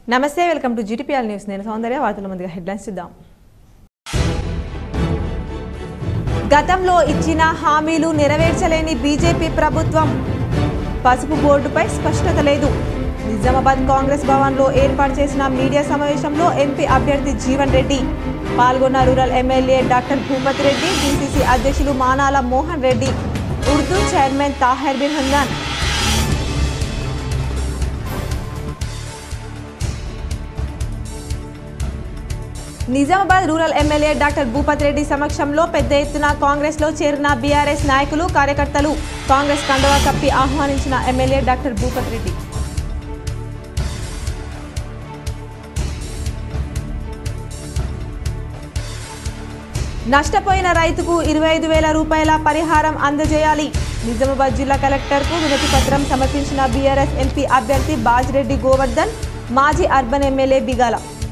నమస్తే welcome to GTPL news నేను సౌందర్య వార్తల ముందుగా హెడ్లైన్స్ చూద్దాం గతంలో ఇచ్చిన హామీలు నెరవేర్చలేని బీజేపీ ప్రభుత్వం పసుపు బోర్డుపై స్పష్టత లేదు నిజామాబాద్ కాంగ్రెస్ భవన్లో ఏర్పాటు చేసిన మీడియా సమావేశంలో ఎంపీ అభ్యర్థి జీవన్ రెడ్డి పాల్గొన్న rural MLA doctor Bhupathi Reddy DCC అధ్యక్షులు Manala Mohan Reddy Urdu chairman Taher bin Hamdan Nizamabad rural MLA doctor Bhupathi Reddy సమక్షంలో పెద్ద ఎత్తున కాంగ్రెస్ లో చేరిన బీఆర్ఎస్ నాయకులు కార్యకర్తలు కాంగ్రెస్ కండువా కప్పి ఆహ్వానించిన ఎమ్మెల్యే డాక్టర్ భూపతి రెడ్డి నష్టపోయిన రైతుకు ఇరవై ఐదు వేల రూపాయల పరిహారం అందజేయాలి నిజామాబాద్ జిల్లా కలెక్టర్కు వినతి పత్రం సమర్పించిన బీఆర్ఎస్ ఎంపీ అభ్యర్థి బాజిరెడ్డి గోవర్ధన్ మాజీ అర్బన్ ఎమ్మెల్యే బిగాల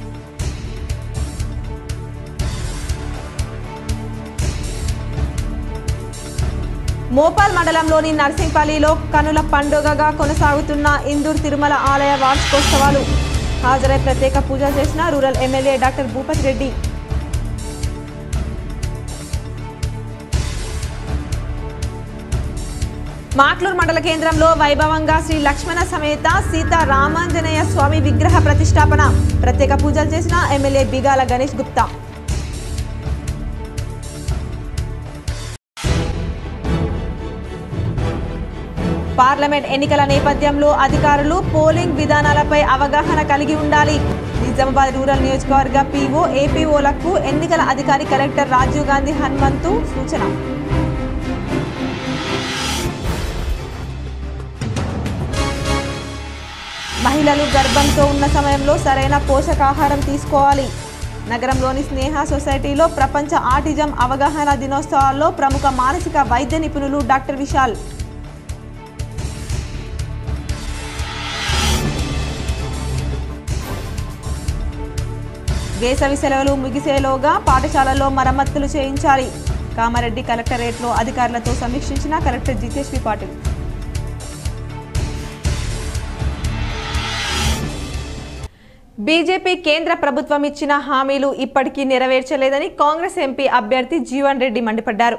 మోపాల్ మండలంలోని నర్సింగ్పల్లిలో కనుల పండుగగా కొనసాగుతున్న ఇందూర్ తిరుమల ఆలయ వార్షికోత్సవాలు హాజరై ప్రత్యేక పూజలు చేసిన rural MLA doctor Bhupathi Reddy Matluru మండల కేంద్రంలో వైభవంగా శ్రీ లక్ష్మణ సమేత సీతా రామాంజనేయ స్వామి విగ్రహ ప్రతిష్టాపన ప్రత్యేక పూజలు చేసిన ఎమ్మెల్యే బిగాల గణేష్ గుప్తా పార్లమెంట్ ఎన్నికల నేపథ్యంలో అధికారులు పోలింగ్ విధానాలపై అవగాహన కలిగి ఉండాలి నిజామాబాద్ రూరల్ నియోజకవర్గ పీఓ ఏపీఓలకు ఎన్నికల అధికారి కలెక్టర్ రాజీవ్ గాంధీ హనుమంతు సూచన మహిళలు గర్భంతో ఉన్న సమయంలో సరైన పోషకాహారం తీసుకోవాలి నగరంలోని స్నేహ సొసైటీలో ప్రపంచ ఆటిజం అవగాహన దినోత్సవాల్లో ప్రముఖ మానసిక వైద్య నిపుణులు డాక్టర్ విశాల్ వేసవి సెలవులు ముగిసేలోగా పాఠశాలల్లో మరమ్మతులు చేయించాలి కామారెడ్డి కలెక్టరేట్లో అధికారులతో సమీక్షించిన కలెక్టర్ జితేశ్వరి పాటిల్ బీజేపీ కేంద్ర ప్రభుత్వం ఇచ్చిన హామీలు ఇప్పటికీ నెరవేర్చలేదని కాంగ్రెస్ ఎంపీ అభ్యర్థి జీవన్ రెడ్డి మండిపడ్డారు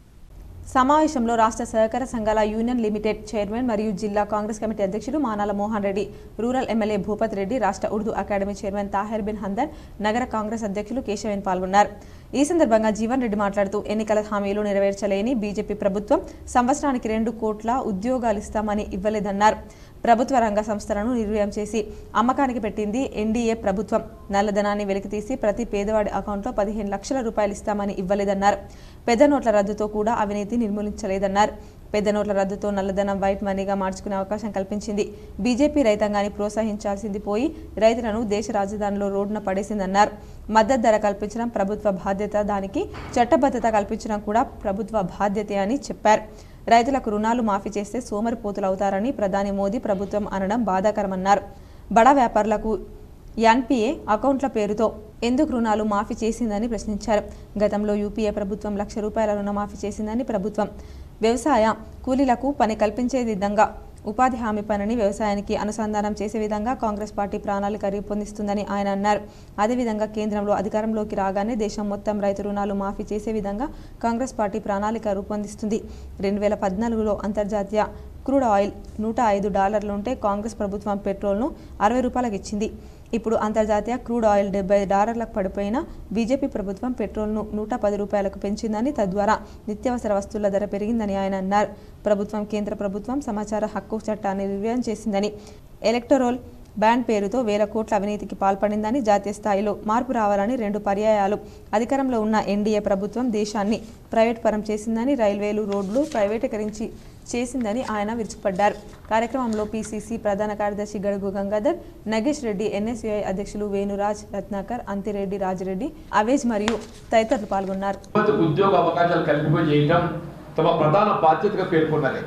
సమావేశంలో రాష్ట్ర సహకార సంఘాల యూనియన్ లిమిటెడ్ చైర్మన్ మరియు జిల్లా కాంగ్రెస్ కమిటీ అధ్యక్షుడు మానాల మోహన్ రెడ్డి రూరల్ ఎమ్మెల్యే భూపత్ రెడ్డి రాష్ట్ర ఉర్దూ అకాడమీ చైర్మన్ తాహెర్ బిన్ హందన్ నగర కాంగ్రెస్ అధ్యక్షులు కేశవన్ పాల్గొన్నారు ఈ సందర్భంగా జీవన్ రెడ్డి మాట్లాడుతూ ఎన్నికల హామీలు నెరవేర్చలేని బీజేపీ ప్రభుత్వం సంవత్సరానికి రెండు కోట్ల ఉద్యోగాలు ఇస్తామని ఇవ్వలేదన్నారు ప్రభుత్వ రంగ సంస్థలను నిర్వీర్యం చేసి అమ్మకానికి పెట్టింది ఎన్డీఏ ప్రభుత్వం నల్లధనాన్ని వెలికితీసి ప్రతి పేదవాడి అకౌంట్లో పదిహేను లక్షల రూపాయలు ఇస్తామని ఇవ్వలేదన్నారు పెద్ద నోట్ల రద్దుతో కూడా అవినీతి నిర్మూలించలేదన్నారు పెద్ద నోట్ల రద్దుతో నల్లధనం వైట్ మనీగా మార్చుకునే అవకాశం కల్పించింది బీజేపీ రైతాంగాన్ని ప్రోత్సహించాల్సింది పోయి రైతులను దేశ రాజధానిలో రోడ్డున పడేసిందన్నారు మద్దతు ధర కల్పించడం ప్రభుత్వ బాధ్యత దానికి చట్టబద్ధత కల్పించడం కూడా ప్రభుత్వ బాధ్యతే అని చెప్పారు రైతులకు రుణాలు మాఫీ చేస్తే సోమరిపోతులు అవుతారని ప్రధాని మోదీ ప్రభుత్వం అనడం బాధాకరమన్నారు బడా వ్యాపారులకు ఎన్పిఏ అకౌంట్ల పేరుతో ఎందుకు రుణాలు మాఫీ చేసిందని ప్రశ్నించారు గతంలో యూపీఏ ప్రభుత్వం లక్ష రూపాయల రుణమాఫీ చేసిందని ప్రభుత్వం వ్యవసాయ కూలీలకు పని కల్పించే విధంగా ఉపాధి హామీ పనిని వ్యవసాయానికి అనుసంధానం చేసే విధంగా కాంగ్రెస్ పార్టీ ప్రణాళిక రూపొందిస్తుందని ఆయన అన్నారు అదేవిధంగా కేంద్రంలో అధికారంలోకి రాగానే దేశం మొత్తం రైతు రుణాలు మాఫీ చేసే విధంగా కాంగ్రెస్ పార్టీ ప్రణాళిక రూపొందిస్తుంది రెండు వేల పద్నాలుగులో అంతర్జాతీయ క్రూడ్ ఆయిల్ నూట ఐదు డాలర్లుంటే కాంగ్రెస్ ప్రభుత్వం పెట్రోల్ను అరవై రూపాయలకు ఇచ్చింది ఇప్పుడు అంతర్జాతీయ క్రూడ్ ఆయిల్ డెబ్బై డాలర్లకు పడిపోయిన బీజేపీ ప్రభుత్వం పెట్రోల్ను నూట పది రూపాయలకు పెంచిందని తద్వారా నిత్యావసర వస్తువుల ధర పెరిగిందని ఆయన అన్నారు ప్రభుత్వం కేంద్ర ప్రభుత్వం సమాచార హక్కు చట్టాన్ని నిర్వహణ చేసిందని ఎలక్టోరల్ బ్యాండ్ పేరుతో వేల కోట్ల అవినీతికి పాల్పడిందని జాతీయ స్థాయిలో మార్పు రావాలని రెండు పర్యాయాలు అధికారంలో ఉన్న ఎన్డీఏ ప్రభుత్వం దేశాన్ని ప్రైవేట్ పరం చేసిందని రైల్వేలు రోడ్లు ప్రైవేటీకరించి చేసిందని ఆయన విరుచుకుపడ్డారు కార్యక్రమంలో పీసీసీ ప్రధాన కార్యదర్శి గడుగు గంగాధర్ నగేష్ రెడ్డి ఎన్ఎస్యుఐ అధ్యక్షులు వేణురాజ్ రత్నాకర్ అంతిరెడ్డి రాజిరెడ్డి అవేజ్ మరియు తదితరులు పాల్గొన్నారు యువతకు ఉద్యోగ అవకాశాలు కల్పింపజేయటం తమ ప్రధాన బాధ్యతగా పేర్కొన్నది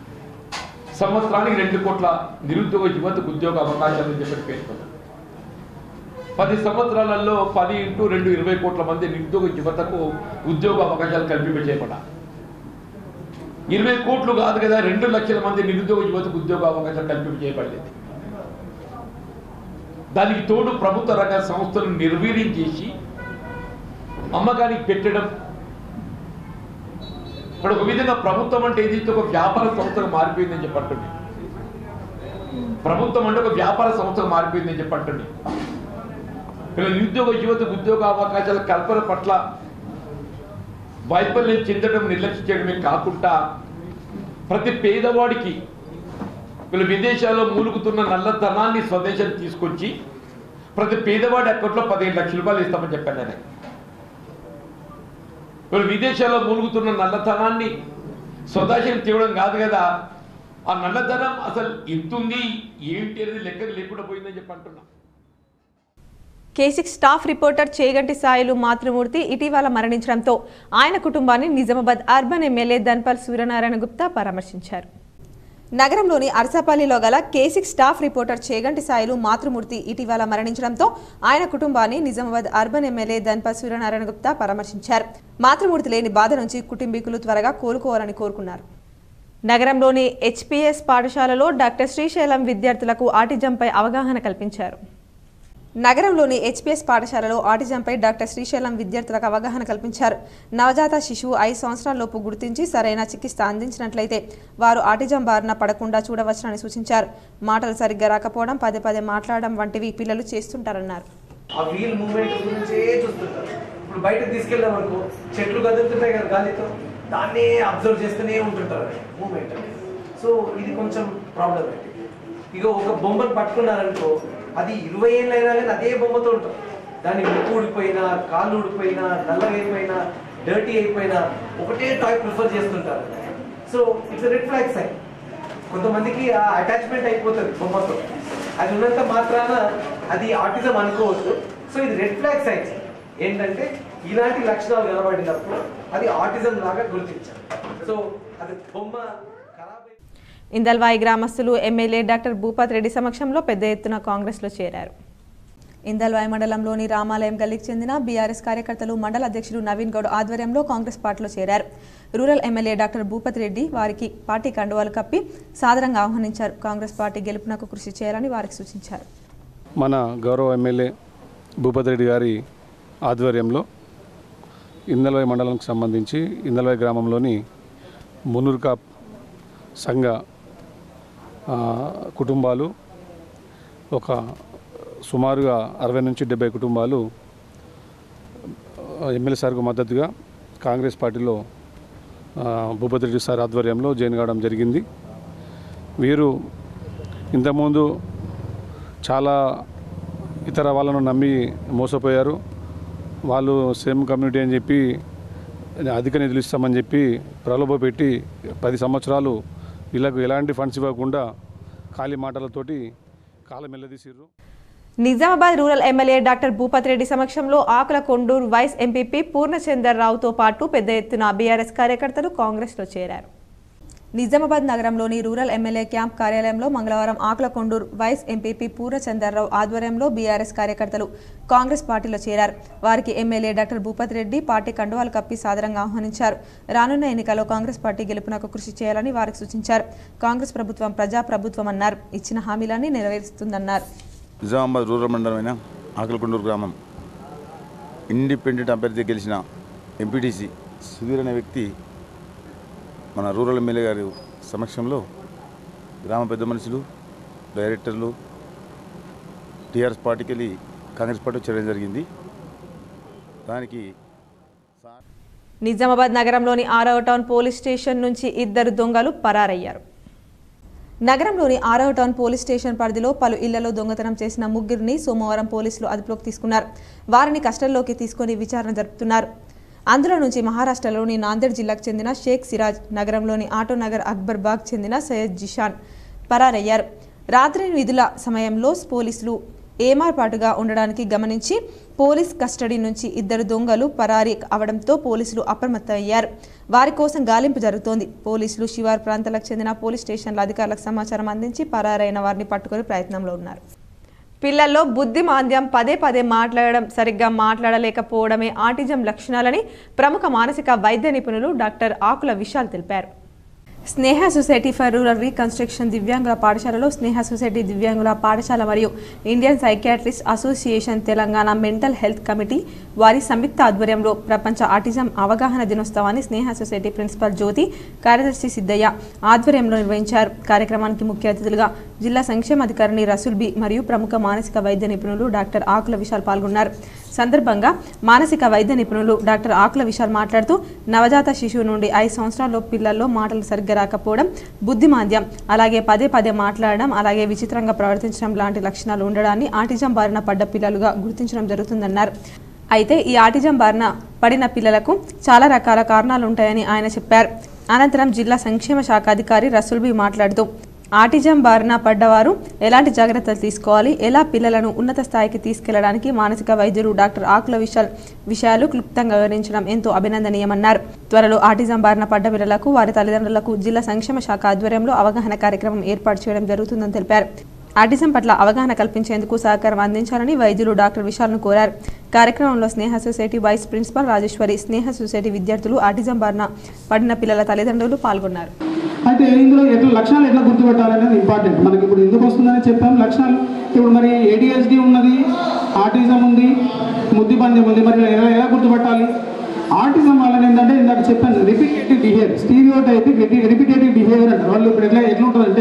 సంవత్సరానికి రెండు కోట్ల నిరుద్యోగ యువతకు ఉద్యోగ అవకాశాలు అని చెప్పి పేర్కొన్నారు పది సంవత్సరాలలో పది ఇంటూ రెండు ఇరవై కోట్ల మంది నిరుద్యోగ యువతకు ఉద్యోగ అవకాశాలు కల్పింపజేయబడ్డా ఇరవై కోట్లు కాదు కదా రెండు లక్షల మంది నిరుద్యోగ యువతకు ఉద్యోగ అవకాశాలు కల్పింపజేయబడలేదు దానికి తోడు ప్రభుత్వ రంగ సంస్థలను నిర్వీర్యం చేసి అమ్మకానికి పెట్టడం ఇప్పుడు ఒక విధంగా ప్రభుత్వం అంటే ఏదైతే ఒక వ్యాపార సంస్థగా మారిపోయిందని చెప్పంటుంది ప్రభుత్వం అంటే ఒక వ్యాపార సంస్థగా మారిపోయిందని చెప్పంటుంది ఇలా నిరుద్యోగ యువతకు ఉద్యోగ అవకాశాల కల్పన పట్ల వైఫల్యం చెందడం నిర్లక్ష్యం చేయడమే కాకుండా ప్రతి పేదవాడికి వీళ్ళు విదేశాల్లో మూలుగుతున్న నల్లధనాన్ని స్వదేశం తీసుకొచ్చి ప్రతి పేదవాడి అకౌంట్లో పదిహేను లక్షల రూపాయలు ఇస్తామని చెప్పాను నేను వీళ్ళు విదేశాల్లో మూలుగుతున్న నల్లధనాన్ని స్వదేశం తేవడం కాదు కదా ఆ నల్లధనం అసలు ఎంతుంది ఏంటి అనేది లెక్క లేకుండా పోయిందని చెప్పి అంటున్నా కేసిక్ స్టాఫ్ రిపోర్టర్ చేగంటి సాయిలు మాతృమూర్తి ఇటీవల మరణించడంతో ఆయన కుటుంబాన్ని నిజామాబాద్ అర్బన్ ఎమ్మెల్యే ధన్పాల్ సూర్యనారాయణ గుప్తా పరామర్శించారు నగరంలోని అరసపల్లిలో గల కేసిక్ స్టాఫ్ రిపోర్టర్ చేగంటి సాయిలు మాతృమూర్తి ఇటీవల మరణించడంతో ఆయన కుటుంబాన్ని నిజామాబాద్ అర్బన్ ఎమ్మెల్యే ధన్పాల్ సూర్యనారాయణ గుప్తా పరామర్శించారు మాతృమూర్తి లేని బాధ నుంచి కుటుంబీకులు త్వరగా కోలుకోవాలని కోరుకున్నారు నగరంలోని హెచ్పిఎస్ పాఠశాలలో డాక్టర్ శ్రీశైలం విద్యార్థులకు ఆటిజంపై అవగాహన కల్పించారు నగరంలోని హెచ్పిఎస్ పాఠశాలలో ఆటిజంపై డాక్టర్ శ్రీశైలం విద్యార్థులకు అవగాహన కల్పించారు నవజాత శిశువు ఐదు సంవత్సరాలలోపు గుర్తించి సరైన చికిత్స అందించినట్లయితే వారు ఆటిజం బారిన పడకుండా చూడవచ్చునని సూచించారు మాటలు సరిగ్గా రాకపోవడం పదే పదే మాట్లాడడం వంటివి పిల్లలు చేస్తుంటారన్నారు ఆ వీల్ మూమెంట్ గురించే చూస్తుంటారు ఇప్పుడు బయటకు తీసుకెళ్ళాం అనుకో చెట్లు కదులుతుంటాయి కదా గాలితో దాన్నే అబ్జర్వ్ చేస్తూనే ఉంటుంటారు మూమెంట్ సో ఇది కొంచెం ప్రాబ్లమేటిక్ ఇక ఒక బొమ్మను పట్టుకున్నారనుకో అది ఇరవై ఏళ్ళు అయినా కానీ అదే బొమ్మతో ఉంటారు దాని ముక్కు ఊడిపోయినా కాళ్ళు ఊడిపోయినా నల్లగా అయిపోయినా డర్టీ అయిపోయినా ఒకటే టాయ్ ప్రిఫర్ చేస్తుంటారు so it's red flag sign కొంతమందికి ఆ అటాచ్మెంట్ అయిపోతుంది బొమ్మతో అది ఉన్నంత మాత్రాన అది ఆటిజం అనుకోవద్దు సో ఇది రెడ్ ఫ్లాగ్ సైన్స్ ఏంటంటే ఇలాంటి లక్షణాలు కనబడినప్పుడు అది ఆటిజం లాగా గుర్తించాలి సో అది బొమ్మ ఖరాబ్ అయి- ఇందల్వాయి గ్రామస్తులు ఎమ్మెల్యే డాక్టర్ భూపత్ రెడ్డి సమక్షంలో పెద్ద ఎత్తున కాంగ్రెస్లో చేరారు ఇందల్వాయి మండలంలోని రామాలయం గల్లీకి చెందిన బీఆర్ఎస్ కార్యకర్తలు మండల అధ్యక్షుడు నవీన్ గౌడ్ ఆధ్వర్యంలో కాంగ్రెస్ పార్టీలో చేరారు rural MLA doctor Bhupath Reddy వారికి పార్టీ కండువాలు కప్పి సాదరంగా ఆహ్వానించారు కాంగ్రెస్ పార్టీ గెలుపునకు కృషి చేయాలని వారికి సూచించారు మన గౌరవ ఎమ్మెల్యే భూపతి రెడ్డి గారి ఆధ్వర్యంలో ఇందలవాయి మండలానికి సంబంధించి ఇందలవాయి గ్రామంలోని మునూర్కాప్ సంఘ ఆ, కుటుంబాలు ఒక సుమారుగా అరవై నుంచి డెబ్బై కుటుంబాలు ఆ, ఎమ్మెల్యే సార్కు మద్దతుగా కాంగ్రెస్ పార్టీలో ఆ, భూపతి రెడ్డి సార్ ఆధ్వర్యంలో జాయిన్ కావడం జరిగింది వీరు ఇంతకుముందు చాలా ఇతర వాళ్ళను నమ్మి మోసపోయారు వాళ్ళు సేమ్ కమ్యూనిటీ అని చెప్పి అధిక నిధులు ఇస్తామని చెప్పి ప్రలోభ పెట్టి పది సంవత్సరాలు వీళ్ళకు ఎలాంటి ఫండ్స్ ఇవ్వకుండా ఖాళీ మాటలతోటి కాలం వెళ్ళదీసిర్రు Nizamabad rural MLA doctor Bhupath Reddy సమక్షంలో ఆకుల కొండూరు వైస్ ఎంపీపీ పూర్ణచందర్ రావుతో పాటు పెద్ద ఎత్తున బీఆర్ఎస్ కార్యకర్తలు కాంగ్రెస్లో చేరారు నిజామాబాద్ నగరంలోని రూరల్ ఎమ్మెల్యే క్యాంప్ కార్యాలయంలో మంగళవారం ఆకుల కొండూరు వైస్ ఎంపీపీ పూర్ణచందర్రావు ఆధ్వర్యంలో బీఆర్ఎస్ కార్యకర్తలు కాంగ్రెస్ పార్టీలో చేరారు వారికి MLA doctor Bhupath Reddy party కండువాలు కప్పి సాదరంగా ఆహ్వానించారు రానున్న ఎన్నికల్లో కాంగ్రెస్ పార్టీ గెలుపునకు కృషి చేయాలని వారికి సూచించారు కాంగ్రెస్ ప్రభుత్వం ప్రజా ప్రభుత్వం అన్నారు ఇచ్చిన హామీలన్నీ నెరవేరుస్తుందన్నారు నిజామాబాద్ రూరల్ మండలమైన ఆకలకొండూరు గ్రామం ఇండిపెండెంట్ అభ్యర్థి గెలిచిన ఎంపీటీసీ సుధీర్ అనే వ్యక్తి మన రూరల్ ఎమ్మెల్యే గారి సమక్షంలో గ్రామ పెద్ద మనుషులు డైరెక్టర్లు టీఆర్ఎస్ పార్టీకి వెళ్ళి కాంగ్రెస్ పార్టీ చేరడం జరిగింది దానికి సా- నిజామాబాద్ నగరంలోని ఆరవ టౌన్ పోలీస్ స్టేషన్ నుంచి ఇద్దరు దొంగలు పరారయ్యారు నగరంలోని ఆరవ టౌన్ పోలీస్ స్టేషన్ పరిధిలో పలు ఇళ్లలో దొంగతనం చేసిన ముగ్గురిని సోమవారం పోలీసులు అదుపులోకి తీసుకున్నారు వారిని కస్టడీలోకి తీసుకొని విచారణ జరుపుతున్నారు అందులో నుంచి మహారాష్ట్రలోని నాందేడ్ జిల్లాకు చెందిన షేక్ సిరాజ్ నగరంలోని ఆటో నగర్ అక్బర్ బాగ్ చెందిన సయ్యద్ జిషాన్ పరారయ్యారు రాత్రి విధుల సమయంలో పోలీసులు ఏమార్పాటుగా ఉండడానికి గమనించి పోలీస్ కస్టడీ నుంచి ఇద్దరు దొంగలు పరారీ అవడంతో పోలీసులు అప్రమత్తమయ్యారు వారి కోసం గాలింపు జరుగుతోంది పోలీసులు శివారు ప్రాంతాలకు చెందిన పోలీస్ స్టేషన్ల అధికారులకు సమాచారం అందించి పరారైన వారిని పట్టుకునే ప్రయత్నంలో ఉన్నారు పిల్లల్లో బుద్ధి మాంద్యం పదే పదే మాట్లాడడం సరిగ్గా మాట్లాడలేకపోవడమే ఆటిజం లక్షణాలని ప్రముఖ మానసిక వైద్య నిపుణులు డాక్టర్ ఆకుల విశాల్ తెలిపారు Sneha society for rural reconstruction దివ్యాంగుల పాఠశాలలో స్నేహ సొసైటీ దివ్యాంగుల పాఠశాల మరియు Indian psychiatrist association Telangana mental health committee వారి సంయుక్త ఆధ్వర్యంలో ప్రపంచ ఆటిజం అవగాహన దినోత్సవాన్ని స్నేహ సొసైటీ ప్రిన్సిపల్ జ్యోతి కార్యదర్శి సిద్ధయ్య ఆధ్వర్యంలో నిర్వహించారు కార్యక్రమానికి ముఖ్య అతిథులుగా జిల్లా సంక్షేమాధికారిణి రసూల్ బి మరియు ప్రముఖ మానసిక వైద్య నిపుణులు డాక్టర్ ఆకుల విశాల్ పాల్గొన్నారు సందర్భంగా మానసిక వైద్య నిపుణులు డాక్టర్ ఆకుల విశాల్ మాట్లాడుతూ నవజాత శిశువు నుండి ఐదు సంవత్సరాల పిల్లల్లో మాటలు సరిగ్గా రాకపోవడం బుద్ధిమాంద్యం అలాగే పదే పదే మాట్లాడడం అలాగే విచిత్రంగా ప్రవర్తించడం లాంటి లక్షణాలు ఉండడాన్ని ఆటిజం బారిన పడ్డ పిల్లలుగా గుర్తించడం జరుగుతుందన్నారు అయితే ఈ ఆటిజం బారిన పడిన పిల్లలకు చాలా రకాల కారణాలు ఉంటాయని ఆయన చెప్పారు అనంతరం జిల్లా సంక్షేమ శాఖ అధికారి రసూల్బీ మాట్లాడుతూ ఆటిజం బారిన పడ్డవారు ఎలాంటి జాగ్రత్తలు తీసుకోవాలి ఎలా పిల్లలను ఉన్నత స్థాయికి తీసుకెళ్లడానికి మానసిక వైద్యులు డాక్టర్ ఆకుల విశాల్ విషయాలు క్లుప్తంగా వివరించడం ఎంతో అభినందనీయమన్నారు త్వరలో ఆటిజం బారిన పడ్డ పిల్లలకు వారి తల్లిదండ్రులకు జిల్లా సంక్షేమ శాఖ ఆధ్వర్యంలో అవగాహన కార్యక్రమం ఏర్పాటు చేయడం జరుగుతుందని తెలిపారు ఆటిజం పట్ల అవగాహన కల్పించేందుకు సహకారం అందించాలని వైద్యులు డాక్టర్ విశాల్ను కోరారు కార్యక్రమంలో Sneha society vice principal Rajeshwari Sneha society విద్యార్థులు ఆటిజం బారిన పడిన పిల్లల తల్లిదండ్రులు పాల్గొన్నారు అయితే ఇందులో ఎట్లా లక్షణాలు ఎట్లా గుర్తుపెట్టాలనేది ఇంపార్టెంట్ మనకి ఇప్పుడు ఎందుకు వస్తుందని చెప్పాం లక్షణాలు ఇప్పుడు మరి ఏడిఎస్డి ఉన్నది ఆటిజం ఉంది ముద్దిబంద్యం ఉంది మరి ఎలా ఎలా గుర్తుపట్టాలి ఆటిజం వాళ్ళని ఏంటంటే ఇందాక చెప్పాను repetitive behaviour stereotype repetitive behaviour అంటారు వాళ్ళు ఇప్పుడు ఎట్లా ఎట్లా ఉంటుందంటే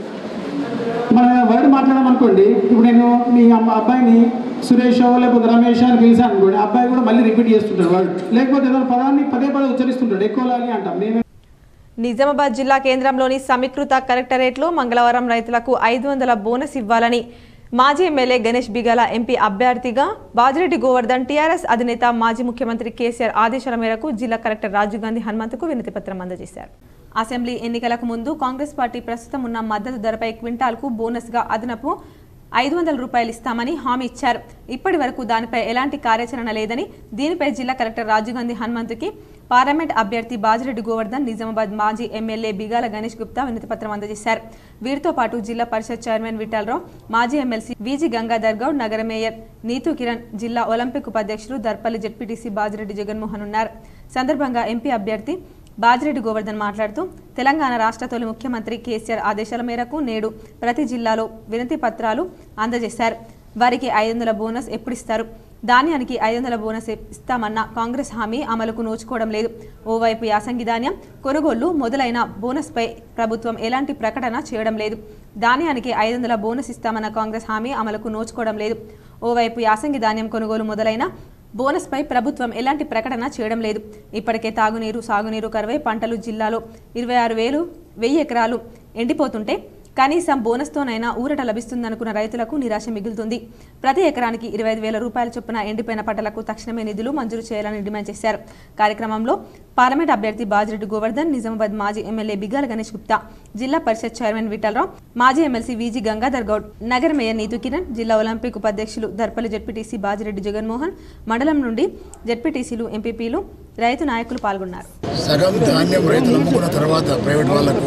మనం వర్డ్ మాట్లాడామనుకోండి ఇప్పుడు నేను మీ అమ్మ అబ్బాయిని సురేష్ లేకపోతే రమేష్ అని పిలిచాను అనుకోండి అబ్బాయి కూడా మళ్ళీ రిపీట్ చేస్తుంటాడు వర్డ్ లేకపోతే ఏదైనా పదాన్ని పదే పదే ఉచ్చరిస్తుంటాడు ఎక్కువ లాగి అంటాం మేము నిజామాబాద్ జిల్లా కేంద్రంలోని సమీకృత కలెక్టరేట్లో మంగళవారం రైతులకు ఐదు వందల బోనస్ ఇవ్వాలని మాజీ ఎమ్మెల్యే గణేష్ బిగాల ఎంపీ అభ్యర్థిగా బాజిరెడ్డి గోవర్ధన్ టీఆర్ఎస్ అధినేత మాజీ ముఖ్యమంత్రి కేసీఆర్ ఆదేశాల మేరకు జిల్లా కలెక్టర్ రాజీవ్ గాంధీ హనుమంతుకు వినతిపత్రం అందజేశారు అసెంబ్లీ ఎన్నికలకు ముందు కాంగ్రెస్ పార్టీ ప్రస్తుతం ఉన్న మద్దతు ధరపై క్వింటాల్కు బోనస్గా అదనపు ఐదు వందల రూపాయలు ఇస్తామని హామీ ఇచ్చారు ఇప్పటి వరకు దానిపై ఎలాంటి కార్యాచరణ లేదని దీనిపై జిల్లా కలెక్టర్ రాజీవ్ గాంధీ హనుమంతుకి పార్లమెంట్ అభ్యర్థి బాజిరెడ్డి గోవర్ధన్ నిజామాబాద్ మాజీ ఎమ్మెల్యే బిగాల గణేష్ గుప్తా వినతిపత్రం అందజేశారు వీరితో పాటు జిల్లా పరిషత్ చైర్మన్ విఠలరావు మాజీ ఎమ్మెల్సీ విజి గంగాధర్ గౌడ్ నగర మేయర్ నీతు కిరణ్ జిల్లా ఒలింపిక్ ఉపాధ్యక్షులు దర్పల్లి జెడ్పీటీసీ బాజిరెడ్డి జగన్మోహన్ ఉన్నారు సందర్భంగా ఎంపీ అభ్యర్థి బాజిరెడ్డి గోవర్ధన్ మాట్లాడుతూ తెలంగాణ రాష్ట్ర తొలి ముఖ్యమంత్రి కేసీఆర్ ఆదేశాల మేరకు నేడు ప్రతి జిల్లాలో వినతి పత్రాలు అందజేశారు వారికి ఐదు వందల బోనస్ ఎప్పుడు ఇస్తారు ధాన్యానికి ఐదు వందల బోనస్ ఇస్తామన్న కాంగ్రెస్ హామీ అమలుకు నోచుకోవడం లేదు ఓవైపు యాసంగి ధాన్యం కొనుగోళ్లు మొదలైన బోనస్పై ప్రభుత్వం ఎలాంటి ప్రకటన చేయడం లేదు ధాన్యానికి ఐదు వందల బోనస్ ఇస్తామన్న కాంగ్రెస్ హామీ అమలుకు నోచుకోవడం లేదు ఓవైపు యాసంగి ధాన్యం కొనుగోలు మొదలైన బోనస్పై ప్రభుత్వం ఎలాంటి ప్రకటన చేయడం లేదు ఇప్పటికే తాగునీరు సాగునీరు కరువై పంటలు జిల్లాలో ఇరవై ఆరు వేలు వెయ్యి ఎకరాలు ఎండిపోతుంటే కనీసం బోనస్తోనైనా ఊరట లభిస్తుందనుకున్న రైతులకు నిరాశ మిగులుతుంది ప్రతి ఎకరానికి ఇరవై ఐదు వేల రూపాయల చొప్పున ఎండిపోయిన పంటలకు తక్షణమే నిధులు మంజూరు చేయాలని డిమాండ్ చేశారు కార్యక్రమంలో పార్లమెంట్ అభ్యర్థి బాజిరెడ్డి గోవర్ధన్ నిజామాబాద్ మాజీ ఎమ్మెల్యే బిగాల గణేష్ గుప్తా జిల్లా పరిషత్ చైర్మన్ విఠలరావు మాజీ ఎమ్మెల్సీ విజి గంగాధర్ గౌడ్ నగర మేయర్ నీతు కిరణ్ జిల్లా ఒలింపిక్ ఉపాధ్యక్షులు దర్పల్లి జెడ్పీటీసీ బాజిరెడ్డి జగన్మోహన్ మండలం నుండి జెడ్పీటీసీలు ఎంపీపీలు రైతు నాయకులు పాల్గొన్నారు సగం ధాన్యం రైతులు అమ్ముకున్న తర్వాత ప్రైవేట్ వాళ్ళకు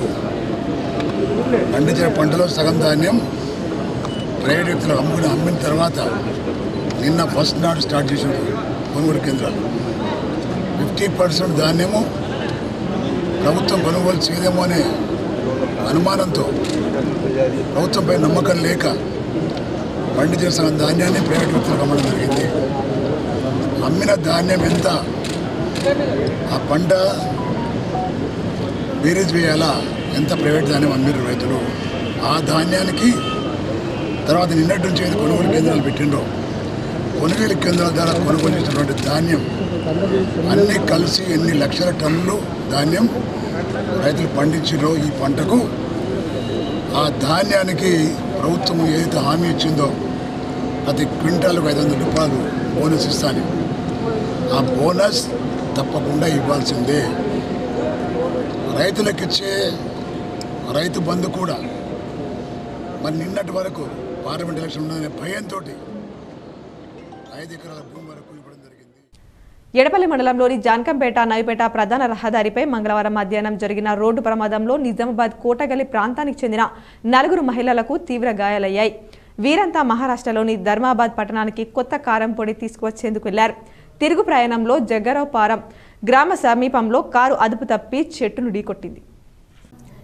పండించిన పంటలో సగం ధాన్యం ప్రైవేట్ వ్యక్తులకు అమ్ముకుని అమ్మిన తర్వాత నిన్న ఫస్ట్ నాడు స్టార్ట్ చేసిన కొనుగోలు కేంద్రాలు ఫిఫ్టీ పర్సెంట్ ధాన్యము ప్రభుత్వం కొనుగోలు చేయదేమో అనే అనుమానంతో ప్రభుత్వంపై నమ్మకం లేక పండించిన సగం ధాన్యాన్ని ప్రైవేట్ వ్యక్తులకు అమ్మడం జరిగింది అమ్మిన ధాన్యం ఎంత ఆ పంట బేరీజ్ వేయాలా ఎంత ప్రైవేట్ ధాన్యం అమ్మిరు రైతులు ఆ ధాన్యానికి తర్వాత నిన్నటి నుంచి ఏది కొనుగోలు కేంద్రాలు పెట్టిండ్రో కొనుగోలు కేంద్రాల ద్వారా కొనుగోలు చేసినటువంటి ధాన్యం అన్నీ కలిసి ఎన్ని లక్షల టన్నులు ధాన్యం రైతులు పండించారో ఈ పంటకు ఆ ధాన్యానికి ప్రభుత్వం ఏదైతే హామీ ఇచ్చిందో ప్రతి క్వింటాలకు ఐదు వందల రూపాయలు బోనస్ ఇస్తాను ఆ బోనస్ తప్పకుండా ఇవ్వాల్సిందే రైతులకు ఇచ్చే రైతు బంధు కూడా మరి నిన్నటి వరకు పార్లమెంట్ ఎలక్షన్ ఉన్నదనే భయంతో ఐదు ఎకరాల భూమి వరకు ఇవ్వడం జరిగింది ఎడపల్లి మండలంలోని జాన్కంపేట నవిపేట ప్రధాన రహదారిపై మంగళవారం మధ్యాహ్నం జరిగిన రోడ్డు ప్రమాదంలో నిజామాబాద్ కోటగలి ప్రాంతానికి చెందిన నలుగురు మహిళలకు తీవ్ర గాయాలయ్యాయి వీరంతా మహారాష్ట్రలోని ధర్మాబాద్ పట్టణానికి కొత్త కారం పొడి తీసుకువచ్చేందుకు వెళ్లారు తిరుగు ప్రయాణంలో జగ్గరావుపారం గ్రామ సమీపంలో కారు అదుపు తప్పి చెట్టును ఢీకొట్టింది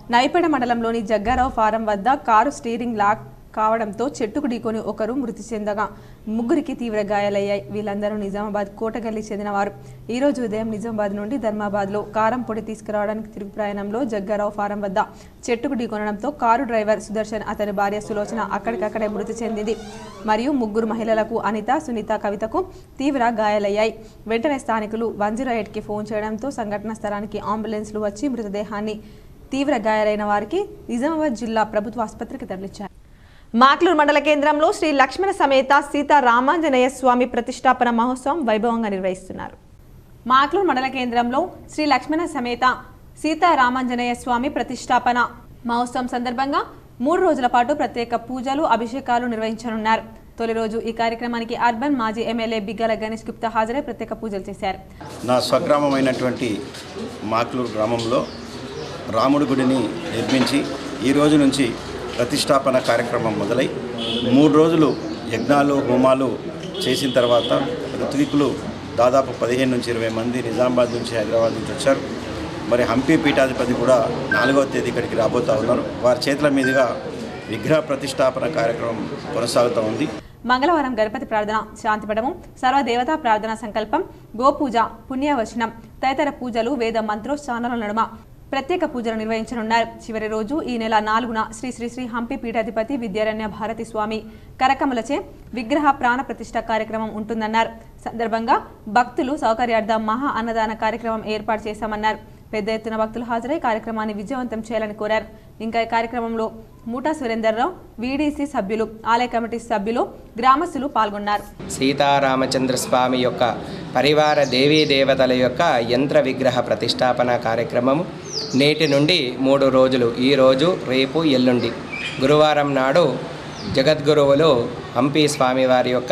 నైపేట మండలంలోని జగ్గారావు ఫారం వద్ద కారు స్టీరింగ్ లాక్ కావడంతో చెట్టుకు ఢీకొని ఒకరు మృతి చెందగా ముగ్గురికి తీవ్ర గాయాలయ్యాయి వీళ్ళందరూ నిజామాబాద్ కోటగల్లి చెందినవారు ఈ రోజు ఉదయం నిజామాబాద్ నుండి ధర్మాబాద్లో కారం పొడి తీసుకురావడానికి తిరుగు ప్రయాణంలో జగ్గారావు ఫారం వద్ద చెట్టుకు ఢీకొనడంతో కారు డ్రైవర్ సుదర్శన్ అతని భార్య సులోచన అక్కడికక్కడే మృతి చెందింది మరియు ముగ్గురు మహిళలకు అనిత సునీత కవితకు తీవ్ర గాయాలయ్యాయి వెంటనే స్థానికులు వన్ జీరో ఎయిట్కి ఫోన్ చేయడంతో సంఘటన స్థలానికి అంబులెన్స్లు వచ్చి మృతదేహాన్ని తీవ్ర గాయాలైన వారికి నిజామాబాద్ జిల్లా ప్రభుత్వ ఆసుపత్రికి తరలించారు మాక్లూరు మండల కేంద్రంలో శ్రీ లక్ష్మణ సమేత సీతా రామాంజనేయ స్వామి ప్రతిష్టాపన మహోత్సవం వైభవంగా నిర్వహిస్తున్నారు మాక్లూరు మండల కేంద్రంలో శ్రీ లక్ష్మణ సమేత సీతా రామాంజనేయ స్వామి ప్రతిష్టాపన మహోత్సవం సందర్భంగా మూడు రోజుల పాటు ప్రత్యేక పూజలు అభిషేకాలు నిర్వహించనున్నారు తొలి రోజు ఈ కార్యక్రమానికి అర్బన్ మాజీ ఎమ్మెల్యే బిగ్గల గణేష్ గుప్తా హాజరై ప్రత్యేక పూజలు చేశారు నా స్వగ్రామమైనటువంటి మాక్లూరు గ్రామంలో రాముడి గుడిని నిర్మించి ఈ రోజు నుంచి ప్రతిష్టాపన కార్యక్రమం మొదలై మూడు రోజులు యజ్ఞాలు హోమాలు చేసిన తర్వాత ఋత్వికులు దాదాపు పదిహేను నుంచి ఇరవై మంది నిజామాబాద్ నుంచి హైదరాబాద్ నుంచి వచ్చారు మరి హంపి పీఠాధిపతి కూడా నాలుగవ తేదీ ఇక్కడికి రాబోతా ఉన్నారు వారి చేతుల మీదుగా విగ్రహ ప్రతిష్టాపన కార్యక్రమం కొనసాగుతూ ఉంది మంగళవారం గణపతి ప్రార్థన శాంతిపటము సర్వదేవతా ప్రార్థన సంకల్పం గోపూజ పుణ్యవచనం తదితర పూజలు వేద మంత్రోచ్చారణల నడుమ ప్రత్యేక పూజలు నిర్వహించనున్నారు చివరి రోజు ఈ నెల నాలుగున శ్రీ శ్రీ శ్రీ హంపి పీఠాధిపతి విద్యారణ్య భారతి స్వామి కరకములచే విగ్రహ ప్రాణ ప్రతిష్ఠ కార్యక్రమం ఉంటుందన్నారు సందర్భంగా భక్తులు సౌకర్యార్థం మహా అన్నదాన కార్యక్రమం ఏర్పాటు చేశామన్నారు పెద్ద ఎత్తున భక్తులు హాజరై కార్యక్రమాన్ని విజయవంతం చేయాలని కోరారు ఇంకా ఈ కార్యక్రమంలో మూటా సురేందర్రావు వీడీసీ సభ్యులు ఆలయ కమిటీ సభ్యులు గ్రామస్తులు పాల్గొన్నారు సీతారామచంద్ర స్వామి యొక్క పరివార దేవీ దేవతల యొక్క యంత్ర విగ్రహ ప్రతిష్టాపన కార్యక్రమము నేటి నుండి మూడు రోజులు ఈ రోజు రేపు ఎల్లుండి గురువారం నాడు జగద్గురువులు హంపి స్వామివారి యొక్క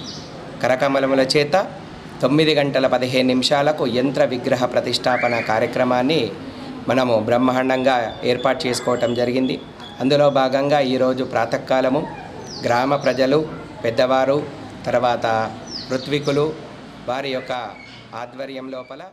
కరకమలముల చేత తొమ్మిది గంటల పదిహేను నిమిషాలకు యంత్ర విగ్రహ ప్రతిష్టాపన కార్యక్రమాన్ని మనము బ్రహ్మాండంగా ఏర్పాటు చేసుకోవటం జరిగింది అందులో భాగంగా ఈరోజు ప్రాతకాలము గ్రామ ప్రజలు పెద్దవారు తర్వాత ఋత్వికులు వారి యొక్క ఆధ్వర్యం లోపల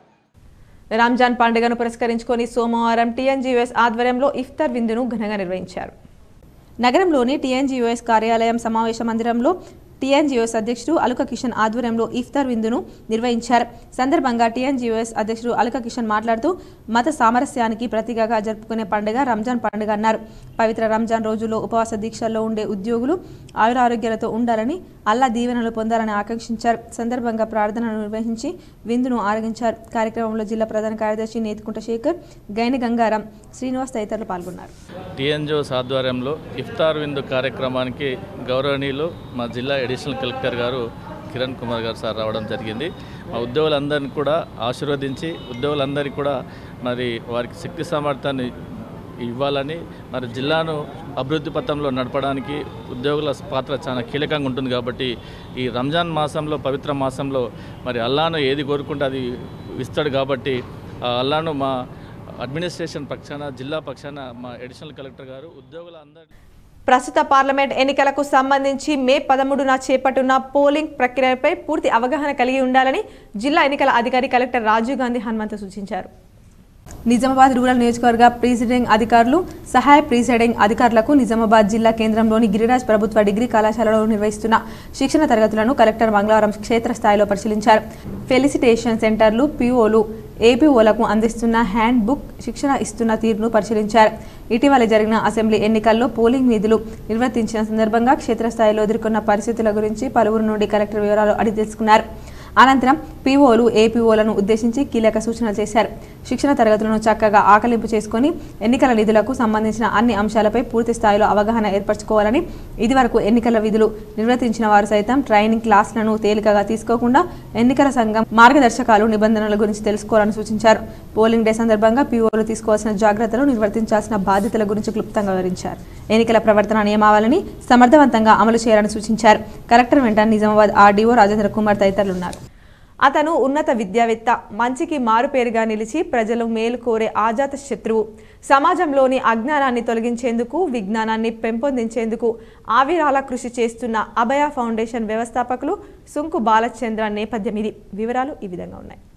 రంజాన్ పండుగను పురస్కరించుకొని సోమవారం టీఎన్జీఓఎస్ ఆధ్వర్యంలో ఇఫ్తార్ విందును ఘనంగా నిర్వహించారు నగరంలోని టీఎన్జీఓఎస్ కార్యాలయం సమావేశ మందిరంలో టీఎన్జీఓఎస్ అధ్యక్షుడు అలుక కిషన్ ఆధ్వర్యంలో ఇఫ్తార్ విందును నిర్వహించారు సందర్భంగా టీఎన్జీఓఎస్ అధ్యక్షుడు అలుక కిషన్ మాట్లాడుతూ మత సామరస్యానికి ప్రతీకగా జరుపుకునే పండుగ రంజాన్ పండుగ అన్నారు పవిత్ర రంజాన్ రోజుల్లో ఉపవాస దీక్షల్లో ఉండే ఉద్యోగులు ఆయురారోగ్యాలతో ఉండాలని అల్లా దీవెనలు పొందాలని ఆకాంక్షించారు సందర్భంగా ప్రార్థనలు నిర్వహించి విందును ఆరగించారు కార్యక్రమంలో జిల్లా ప్రధాన కార్యదర్శి నేతికుంట శేఖర్ గైని గంగారాం శ్రీనివాస్ తదితరులు పాల్గొన్నారు టీఎన్జిఓస్ ఆధ్వర్యంలో ఇఫ్తార్ విందు కార్యక్రమానికి గౌరవనీయులు మా జిల్లా అడిషనల్ కలెక్టర్ గారు కిరణ్ కుమార్ గారు సార్ రావడం జరిగింది మా ఉద్యోగులందరినీ కూడా ఆశీర్వదించి ఉద్యోగులందరికీ కూడా మరి వారికి శక్తి సామర్థ్యాన్ని ఇవ్వాలని మరి జిల్లాను అభివృద్ధి పథంలో నడపడానికి ఉద్యోగుల పాత్ర చాలా కీలకంగా ఉంటుంది కాబట్టి ఈ రంజాన్ మాసంలో పవిత్ర మాసంలో మరి అల్లాను ఏది కోరుకుంటే అది ఇస్తాడు కాబట్టి ఆ అల్లాను మా అడ్మినిస్ట్రేషన్ పక్షాన జిల్లా పక్షాన మా అడిషనల్ కలెక్టర్ గారు ఉద్యోగుల అందరి ప్రస్తుత పార్లమెంట్ ఎన్నికలకు సంబంధించి మే పదమూడున చేపట్టున్న పోలింగ్ ప్రక్రియపై పూర్తి అవగాహన కలిగి ఉండాలని జిల్లా ఎన్నికల అధికారి కలెక్టర్ రాజీవ్ గాంధీ హనుమంతు సూచించారు నిజామాబాద్ రూరల్ నియోజకవర్గ ప్రిసైడింగ్ అధికారులు సహాయ ప్రిసైడింగ్ అధికారులకు నిజామాబాద్ జిల్లా కేంద్రంలోని గిరిరాజ్ ప్రభుత్వ డిగ్రీ కళాశాలలో నిర్వహిస్తున్న శిక్షణ తరగతులను కలెక్టర్ మంగళవారం క్షేత్రస్థాయిలో పరిశీలించారు ఫెలిసిటేషన్ సెంటర్లు పీఓలు ఏపీఓలకు అందిస్తున్న హ్యాండ్ బుక్ శిక్షణ ఇస్తున్న తీరును పరిశీలించారు ఇటీవల జరిగిన అసెంబ్లీ ఎన్నికల్లో పోలింగ్ విధులు నిర్వర్తించిన సందర్భంగా క్షేత్రస్థాయిలో ఎదుర్కొన్న పరిస్థితుల గురించి పలువురు నుండి కలెక్టర్ వివరాలు అడిగి తెలుసుకున్నారు అనంతరం పీఓలు ఏపీఓలను ఉద్దేశించి కీలక సూచనలు చేశారు శిక్షణ తరగతులను చక్కగా ఆకలింపు చేసుకొని ఎన్నికల నిధులకు సంబంధించిన అన్ని అంశాలపై పూర్తి స్థాయిలో అవగాహన ఏర్పరచుకోవాలని ఇదివరకు ఎన్నికల విధులు నిర్వర్తించిన వారు సైతం ట్రైనింగ్ క్లాసులను తేలికగా తీసుకోకుండా ఎన్నికల సంఘం మార్గదర్శకాలు నిబంధనల గురించి తెలుసుకోవాలని సూచించారు పోలింగ్ డే సందర్భంగా పీఓలు తీసుకోవాల్సిన జాగ్రత్తలు నిర్వర్తించాల్సిన బాధ్యతల గురించి క్లుప్తంగా వివరించారు ఎన్నికల ప్రవర్తన నియమావళిని సమర్థవంతంగా అమలు చేయాలని సూచించారు కలెక్టర్ వెంట నిజామాబాద్ ఆర్డీఓ రాజేంద్ర కుమార్ తదితరులు ఉన్నారు అతను ఉన్నత విద్యావేత్త మంచికి మారుపేరుగా నిలిచి ప్రజలు మేలు కోరే ఆజాత శత్రువు సమాజంలోని అజ్ఞానాన్ని తొలగించేందుకు విజ్ఞానాన్ని పెంపొందించేందుకు ఆవిరాల కృషి చేస్తున్న అభయ ఫౌండేషన్ వ్యవస్థాపకులు సుంకు బాలచంద్ర నేపథ్యం ఇది వివరాలు ఈ విధంగా ఉన్నాయి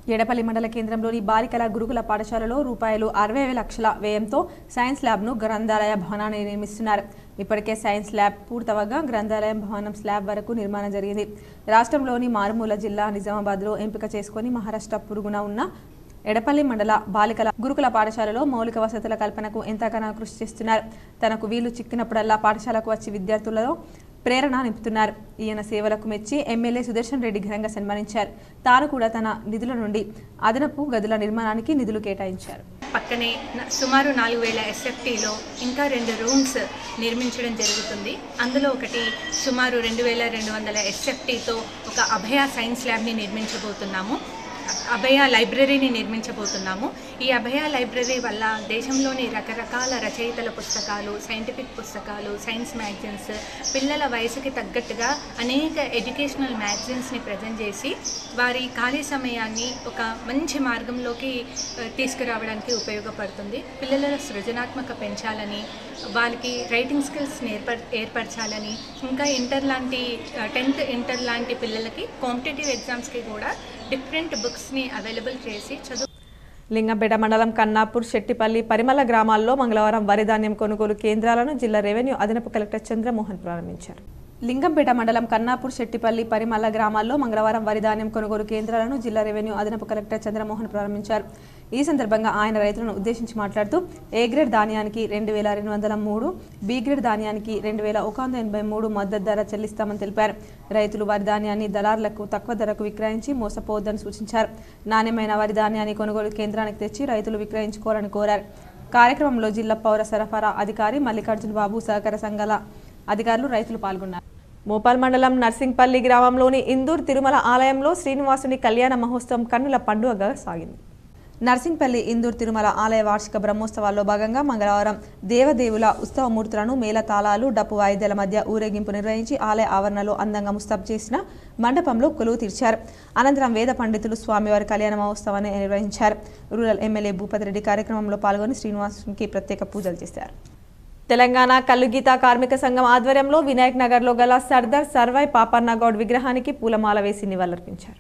ఎడపల్లి మండల కేంద్రంలోని బాలికల గురుకుల పాఠశాలలో రూపాయలు అరవై లక్షల వ్యయంతో సైన్స్ ల్యాబ్ను గ్రంథాలయ భవనాన్ని నిర్మిస్తున్నారు ఇప్పటికే సైన్స్ ల్యాబ్ పూర్తవగా గ్రంథాలయం భవనం స్లాబ్ వరకు నిర్మాణం జరిగింది రాష్ట్రంలోని మారుమూల జిల్లా నిజామాబాద్లో ఎంపిక చేసుకొని మహారాష్ట్ర పురుగున ఉన్న ఎడపల్లి మండల బాలికల గురుకుల పాఠశాలలో మౌలిక వసతుల కల్పనకు ఎంతగానో కృషి చేస్తున్నారు తనకు వీలు చిక్కినప్పుడల్లా పాఠశాలకు వచ్చి విద్యార్థులలో ప్రేరణ నింపుతున్నారు ఈయన సేవలకు మెచ్చి ఎమ్మెల్యే సుదర్శన్ రెడ్డి ఘనంగా సన్మానించారు తాను కూడా తన నిధుల నుండి అదనపు గదుల నిర్మాణానికి నిధులు కేటాయించారు పక్కనే న- సుమారు నాలుగు వేల ఎస్ఎఫ్టీలో ఇంకా రెండు రూమ్స్ నిర్మించడం జరుగుతుంది అందులో ఒకటి సుమారు రెండు వేల రెండు వందల ఎస్ఎఫ్టీతో ఒక అభయ సైన్స్ ల్యాబ్ని నిర్మించబోతున్నాము అభయ లైబ్రరీని నిర్మించబోతున్నాము ఈ అభయ లైబ్రరీ వల్ల దేశంలోని రకరకాల రచయితల పుస్తకాలు సైంటిఫిక్ పుస్తకాలు సైన్స్ మ్యాగజైన్స్ పిల్లల వయసుకి తగ్గట్టుగా అనేక ఎడ్యుకేషనల్ మ్యాగజైన్స్ని ప్రజెంట్ చేసి వారి ఖాళీ సమయాన్ని ఒక మంచి మార్గంలోకి ఆ, తీసుకురావడానికి ఉపయోగపడుతుంది పిల్లల సృజనాత్మక పెంచాలని వాళ్ళకి రైటింగ్ స్కిల్స్ నేర్ప ఏర్పరచాలని ఇంకా ఇంటర్ లాంటి టెన్త్ ఇంటర్ లాంటి పిల్లలకి కాంపిటేటివ్ ఎగ్జామ్స్కి కూడా డిఫరెంట్ బుక్స్ని అవైలబుల్ చేసి చదువు లింగంపేట మండలం కన్నాపూర్ శెట్టిపల్లి పరిమళ గ్రామాల్లో మంగళవారం వరి ధాన్యం కొనుగోలు కేంద్రాలను జిల్లా రెవెన్యూ అదనపు కలెక్టర్ చంద్రమోహన్ ప్రారంభించారు లింగంపేట మండలం కన్నాపూర్ శెట్టిపల్లి పరిమళ గ్రామాల్లో మంగళవారం వరి ధాన్యం కొనుగోలు కేంద్రాలను జిల్లా రెవెన్యూ అదనపు కలెక్టర్ చంద్రమోహన్ ప్రారంభించారు ఈ సందర్భంగా ఆయన రైతులను ఉద్దేశించి మాట్లాడుతూ ఏ గ్రేడ్ ధాన్యానికి రెండు వేల రెండు వందల మూడు బి గ్రేడ్ ధాన్యానికి రెండు వేల ఒక వంద ఎనభై మూడు మద్దతు ధర చెల్లిస్తామని తెలిపారు రైతులు వరి ధాన్యాన్ని దళారులకు తక్కువ ధరకు విక్రయించి మోసపోవద్దని సూచించారు నాణ్యమైన వరి ధాన్యాన్ని కొనుగోలు కేంద్రానికి తెచ్చి రైతులు విక్రయించుకోవాలని కోరారు కార్యక్రమంలో జిల్లా పౌర సరఫరా అధికారి మల్లికార్జున బాబు సహకార సంఘాల అధికారులు రైతులు పాల్గొన్నారు మోపాల్ మండలం నర్సింగ్పల్లి గ్రామంలోని ఇందూర్ తిరుమల ఆలయంలో శ్రీనివాసుని కళ్యాణ మహోత్సవం కన్నుల పండుగగా సాగింది నర్సింగ్పల్లి ఇందూర్ తిరుమల ఆలయ వార్షిక బ్రహ్మోత్సవాల్లో భాగంగా మంగళవారం దేవదేవుల ఉత్సవమూర్తులను మేళతాళాలు డప్పు వాయిద్యాల మధ్య ఊరేగింపు నిర్వహించి ఆలయ ఆవరణలో అందంగా ముస్తాబు చేసిన మండపంలో కొలువు తీర్చారు అనంతరం వేద పండితులు స్వామివారి కళ్యాణ మహోత్సవాన్ని నిర్వహించారు రూరల్ ఎమ్మెల్యే భూపతి రెడ్డి కార్యక్రమంలో పాల్గొని శ్రీనివాసునికి ప్రత్యేక పూజలు చేశారు తెలంగాణ కల్లుగీత కార్మిక సంఘం ఆధ్వర్యంలో వినాయక్ నగర్లో గల సర్దార్ సర్వై పాపన్న గౌడ్ విగ్రహానికి పూలమాల వేసి నివాళులర్పించారు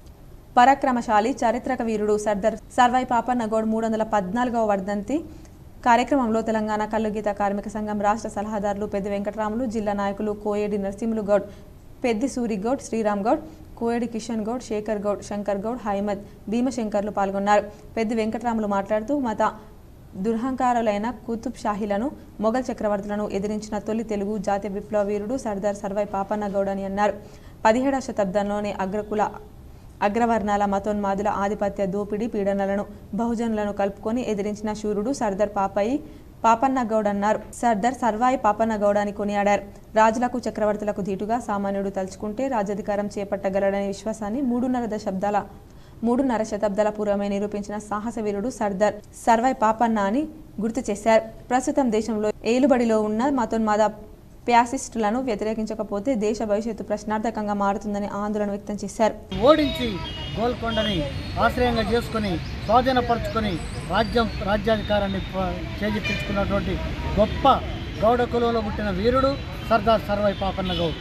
పరాక్రమశాలి చారిత్రక వీరుడు సర్దార్ సర్వై పాపన్న గౌడ్ మూడు వందల పద్నాలుగవ వర్ధంతి కార్యక్రమంలో తెలంగాణ కల్లుగీత కార్మిక సంఘం రాష్ట్ర సలహాదారులు పెద్ద వెంకటరాములు జిల్లా నాయకులు కోయేడి నరసింహులు గౌడ్ పెద్ది సూరి గౌడ్ శ్రీరామ్ గౌడ్ కోయేడి కిషన్ గౌడ్ శేఖర్ గౌడ్ శంకర్ గౌడ్ హైమద్ భీమశంకర్లు పాల్గొన్నారు పెద్ది వెంకటరాములు మాట్లాడుతూ మత దుర్హంకారులైన కుతుబ్ షాహీలను మొఘల్ చక్రవర్తులను ఎదిరించిన తొలి తెలుగు జాతీయ విప్లవ వీరుడు సర్దార్ సర్వై పాపన్న గౌడ్ అని అన్నారు పదిహేడవ శతాబ్దంలోనే అగ్రకుల అగ్రవర్ణాల మతోన్మాదుల ఆధిపత్య దోపిడీ పీడనలను బహుజనులను కలుపుకొని ఎదిరించిన శూరుడు సర్దార్ పాపయ్య పాపన్న గౌడ్ అన్నారు సర్దార్ సర్వాయి పాపన్న గౌడ్ అని కొనియాడారు రాజులకు చక్రవర్తులకు ధీటుగా సామాన్యుడు తలుచుకుంటే రాజ్యాధికారం చేపట్టగలడనే విశ్వాసాన్ని మూడున్నర దశాబ్దాల మూడున్నర శతాబ్దాల పూర్వమే నిరూపించిన సాహస వీరుడు సర్దార్ సర్వై పాపన్న అని గుర్తు చేశారు ప్రస్తుతం దేశంలో ఏలుబడిలో ఉన్న మతోన్మాద ప్యాసిస్టులను వ్యతిరేకించకపోతే దేశ భవిష్యత్తు ప్రశ్నార్థకంగా మారుతుందని ఆందోళన వ్యక్తం చేశారు ఓడించి గోల్కొండని ఆశ్రయంగా చేసుకొని స్వాధీనపరుచుకొని రాజ్యం రాజ్యాధికారాన్ని ప- చేజిక్కించుకున్నటువంటి గొప్ప గౌడ కులంలో పుట్టిన వీరుడు సర్దార్ సర్వై పాపన్న గౌడ్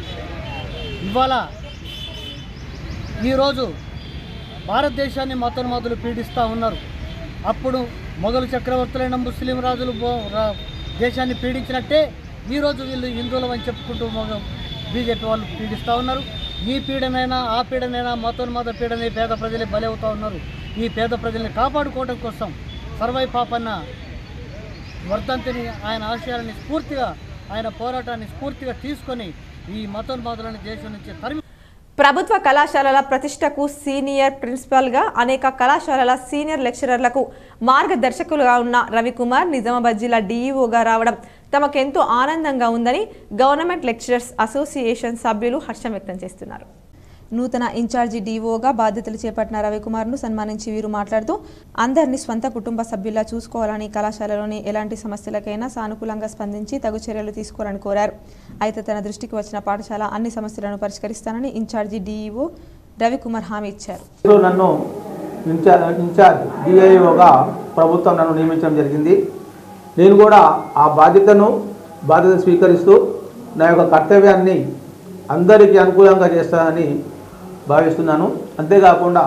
ఇవాళ ఈరోజు భారతదేశాన్ని మతోన్మాదులు పీడిస్తూ ఉన్నారు అప్పుడు మొఘలు చక్రవర్తులైన ముస్లిం రాజులు బో- రా- దేశాన్ని పీడించినట్టే ఈరోజు వీళ్ళు హిందువులు అని చెప్పుకుంటూ మొగ బీజేపీ వాళ్ళు పీడిస్తూ ఉన్నారు ఈ పీడనైనా ఆ పీడనైనా మతోన్మాద పీడనే పేద ప్రజలే బలవుతూ ఉన్నారు ఈ పేద ప్రజల్ని కాపాడుకోవడం కోసం సర్వై పాపన్న వర్ధంతిని ఆయన ఆశయాలని స్ఫూర్తిగా ఆయన పోరాటాన్ని స్ఫూర్తిగా తీసుకొని ఈ మతోన్మాదులను దేశం నుంచి తరిమి ప్రభుత్వ కళాశాలల ప్రతిష్టకు సీనియర్ ప్రిన్సిపల్గా అనేక కళాశాలల సీనియర్ లెక్చరర్లకు మార్గదర్శకులుగా ఉన్న రవికుమార్ నిజామాబాద్ జిల్లా డీఈఓగా రావడం తమకెంతో ఆనందంగా ఉందని గవర్నమెంట్ లెక్చరర్స్ అసోసియేషన్ సభ్యులు హర్షం వ్యక్తం చేస్తున్నారు నూతన ఇన్ఛార్జి డీఓగా బాధ్యతలు చేపట్టిన రవికుమార్ను సన్మానించి వీరు మాట్లాడుతూ అందరినీ స్వంత కుటుంబ సభ్యుల్లా చూసుకోవాలని కళాశాలలోని ఎలాంటి సమస్యలకైనా సానుకూలంగా స్పందించి తగు చర్యలు తీసుకోవాలని కోరారు అయితే తన దృష్టికి వచ్చిన పాఠశాల అన్ని సమస్యలను పరిష్కరిస్తానని ఇన్ఛార్జి డీఈఓ రవికుమార్ హామీ ఇచ్చారు ఈరోజు నన్ను ఇన్ఛార్జ్ ఇన్ఛార్జ్ డిఐఓగా ప్రభుత్వం నన్ను నియమించడం జరిగింది నేను కూడా ఆ బాధ్యతను బాధ్యత స్వీకరిస్తూ నా యొక్క కర్తవ్యాన్ని అందరికీ అనుకూలంగా చేస్తానని భావిస్తున్నాను అంతేకాకుండా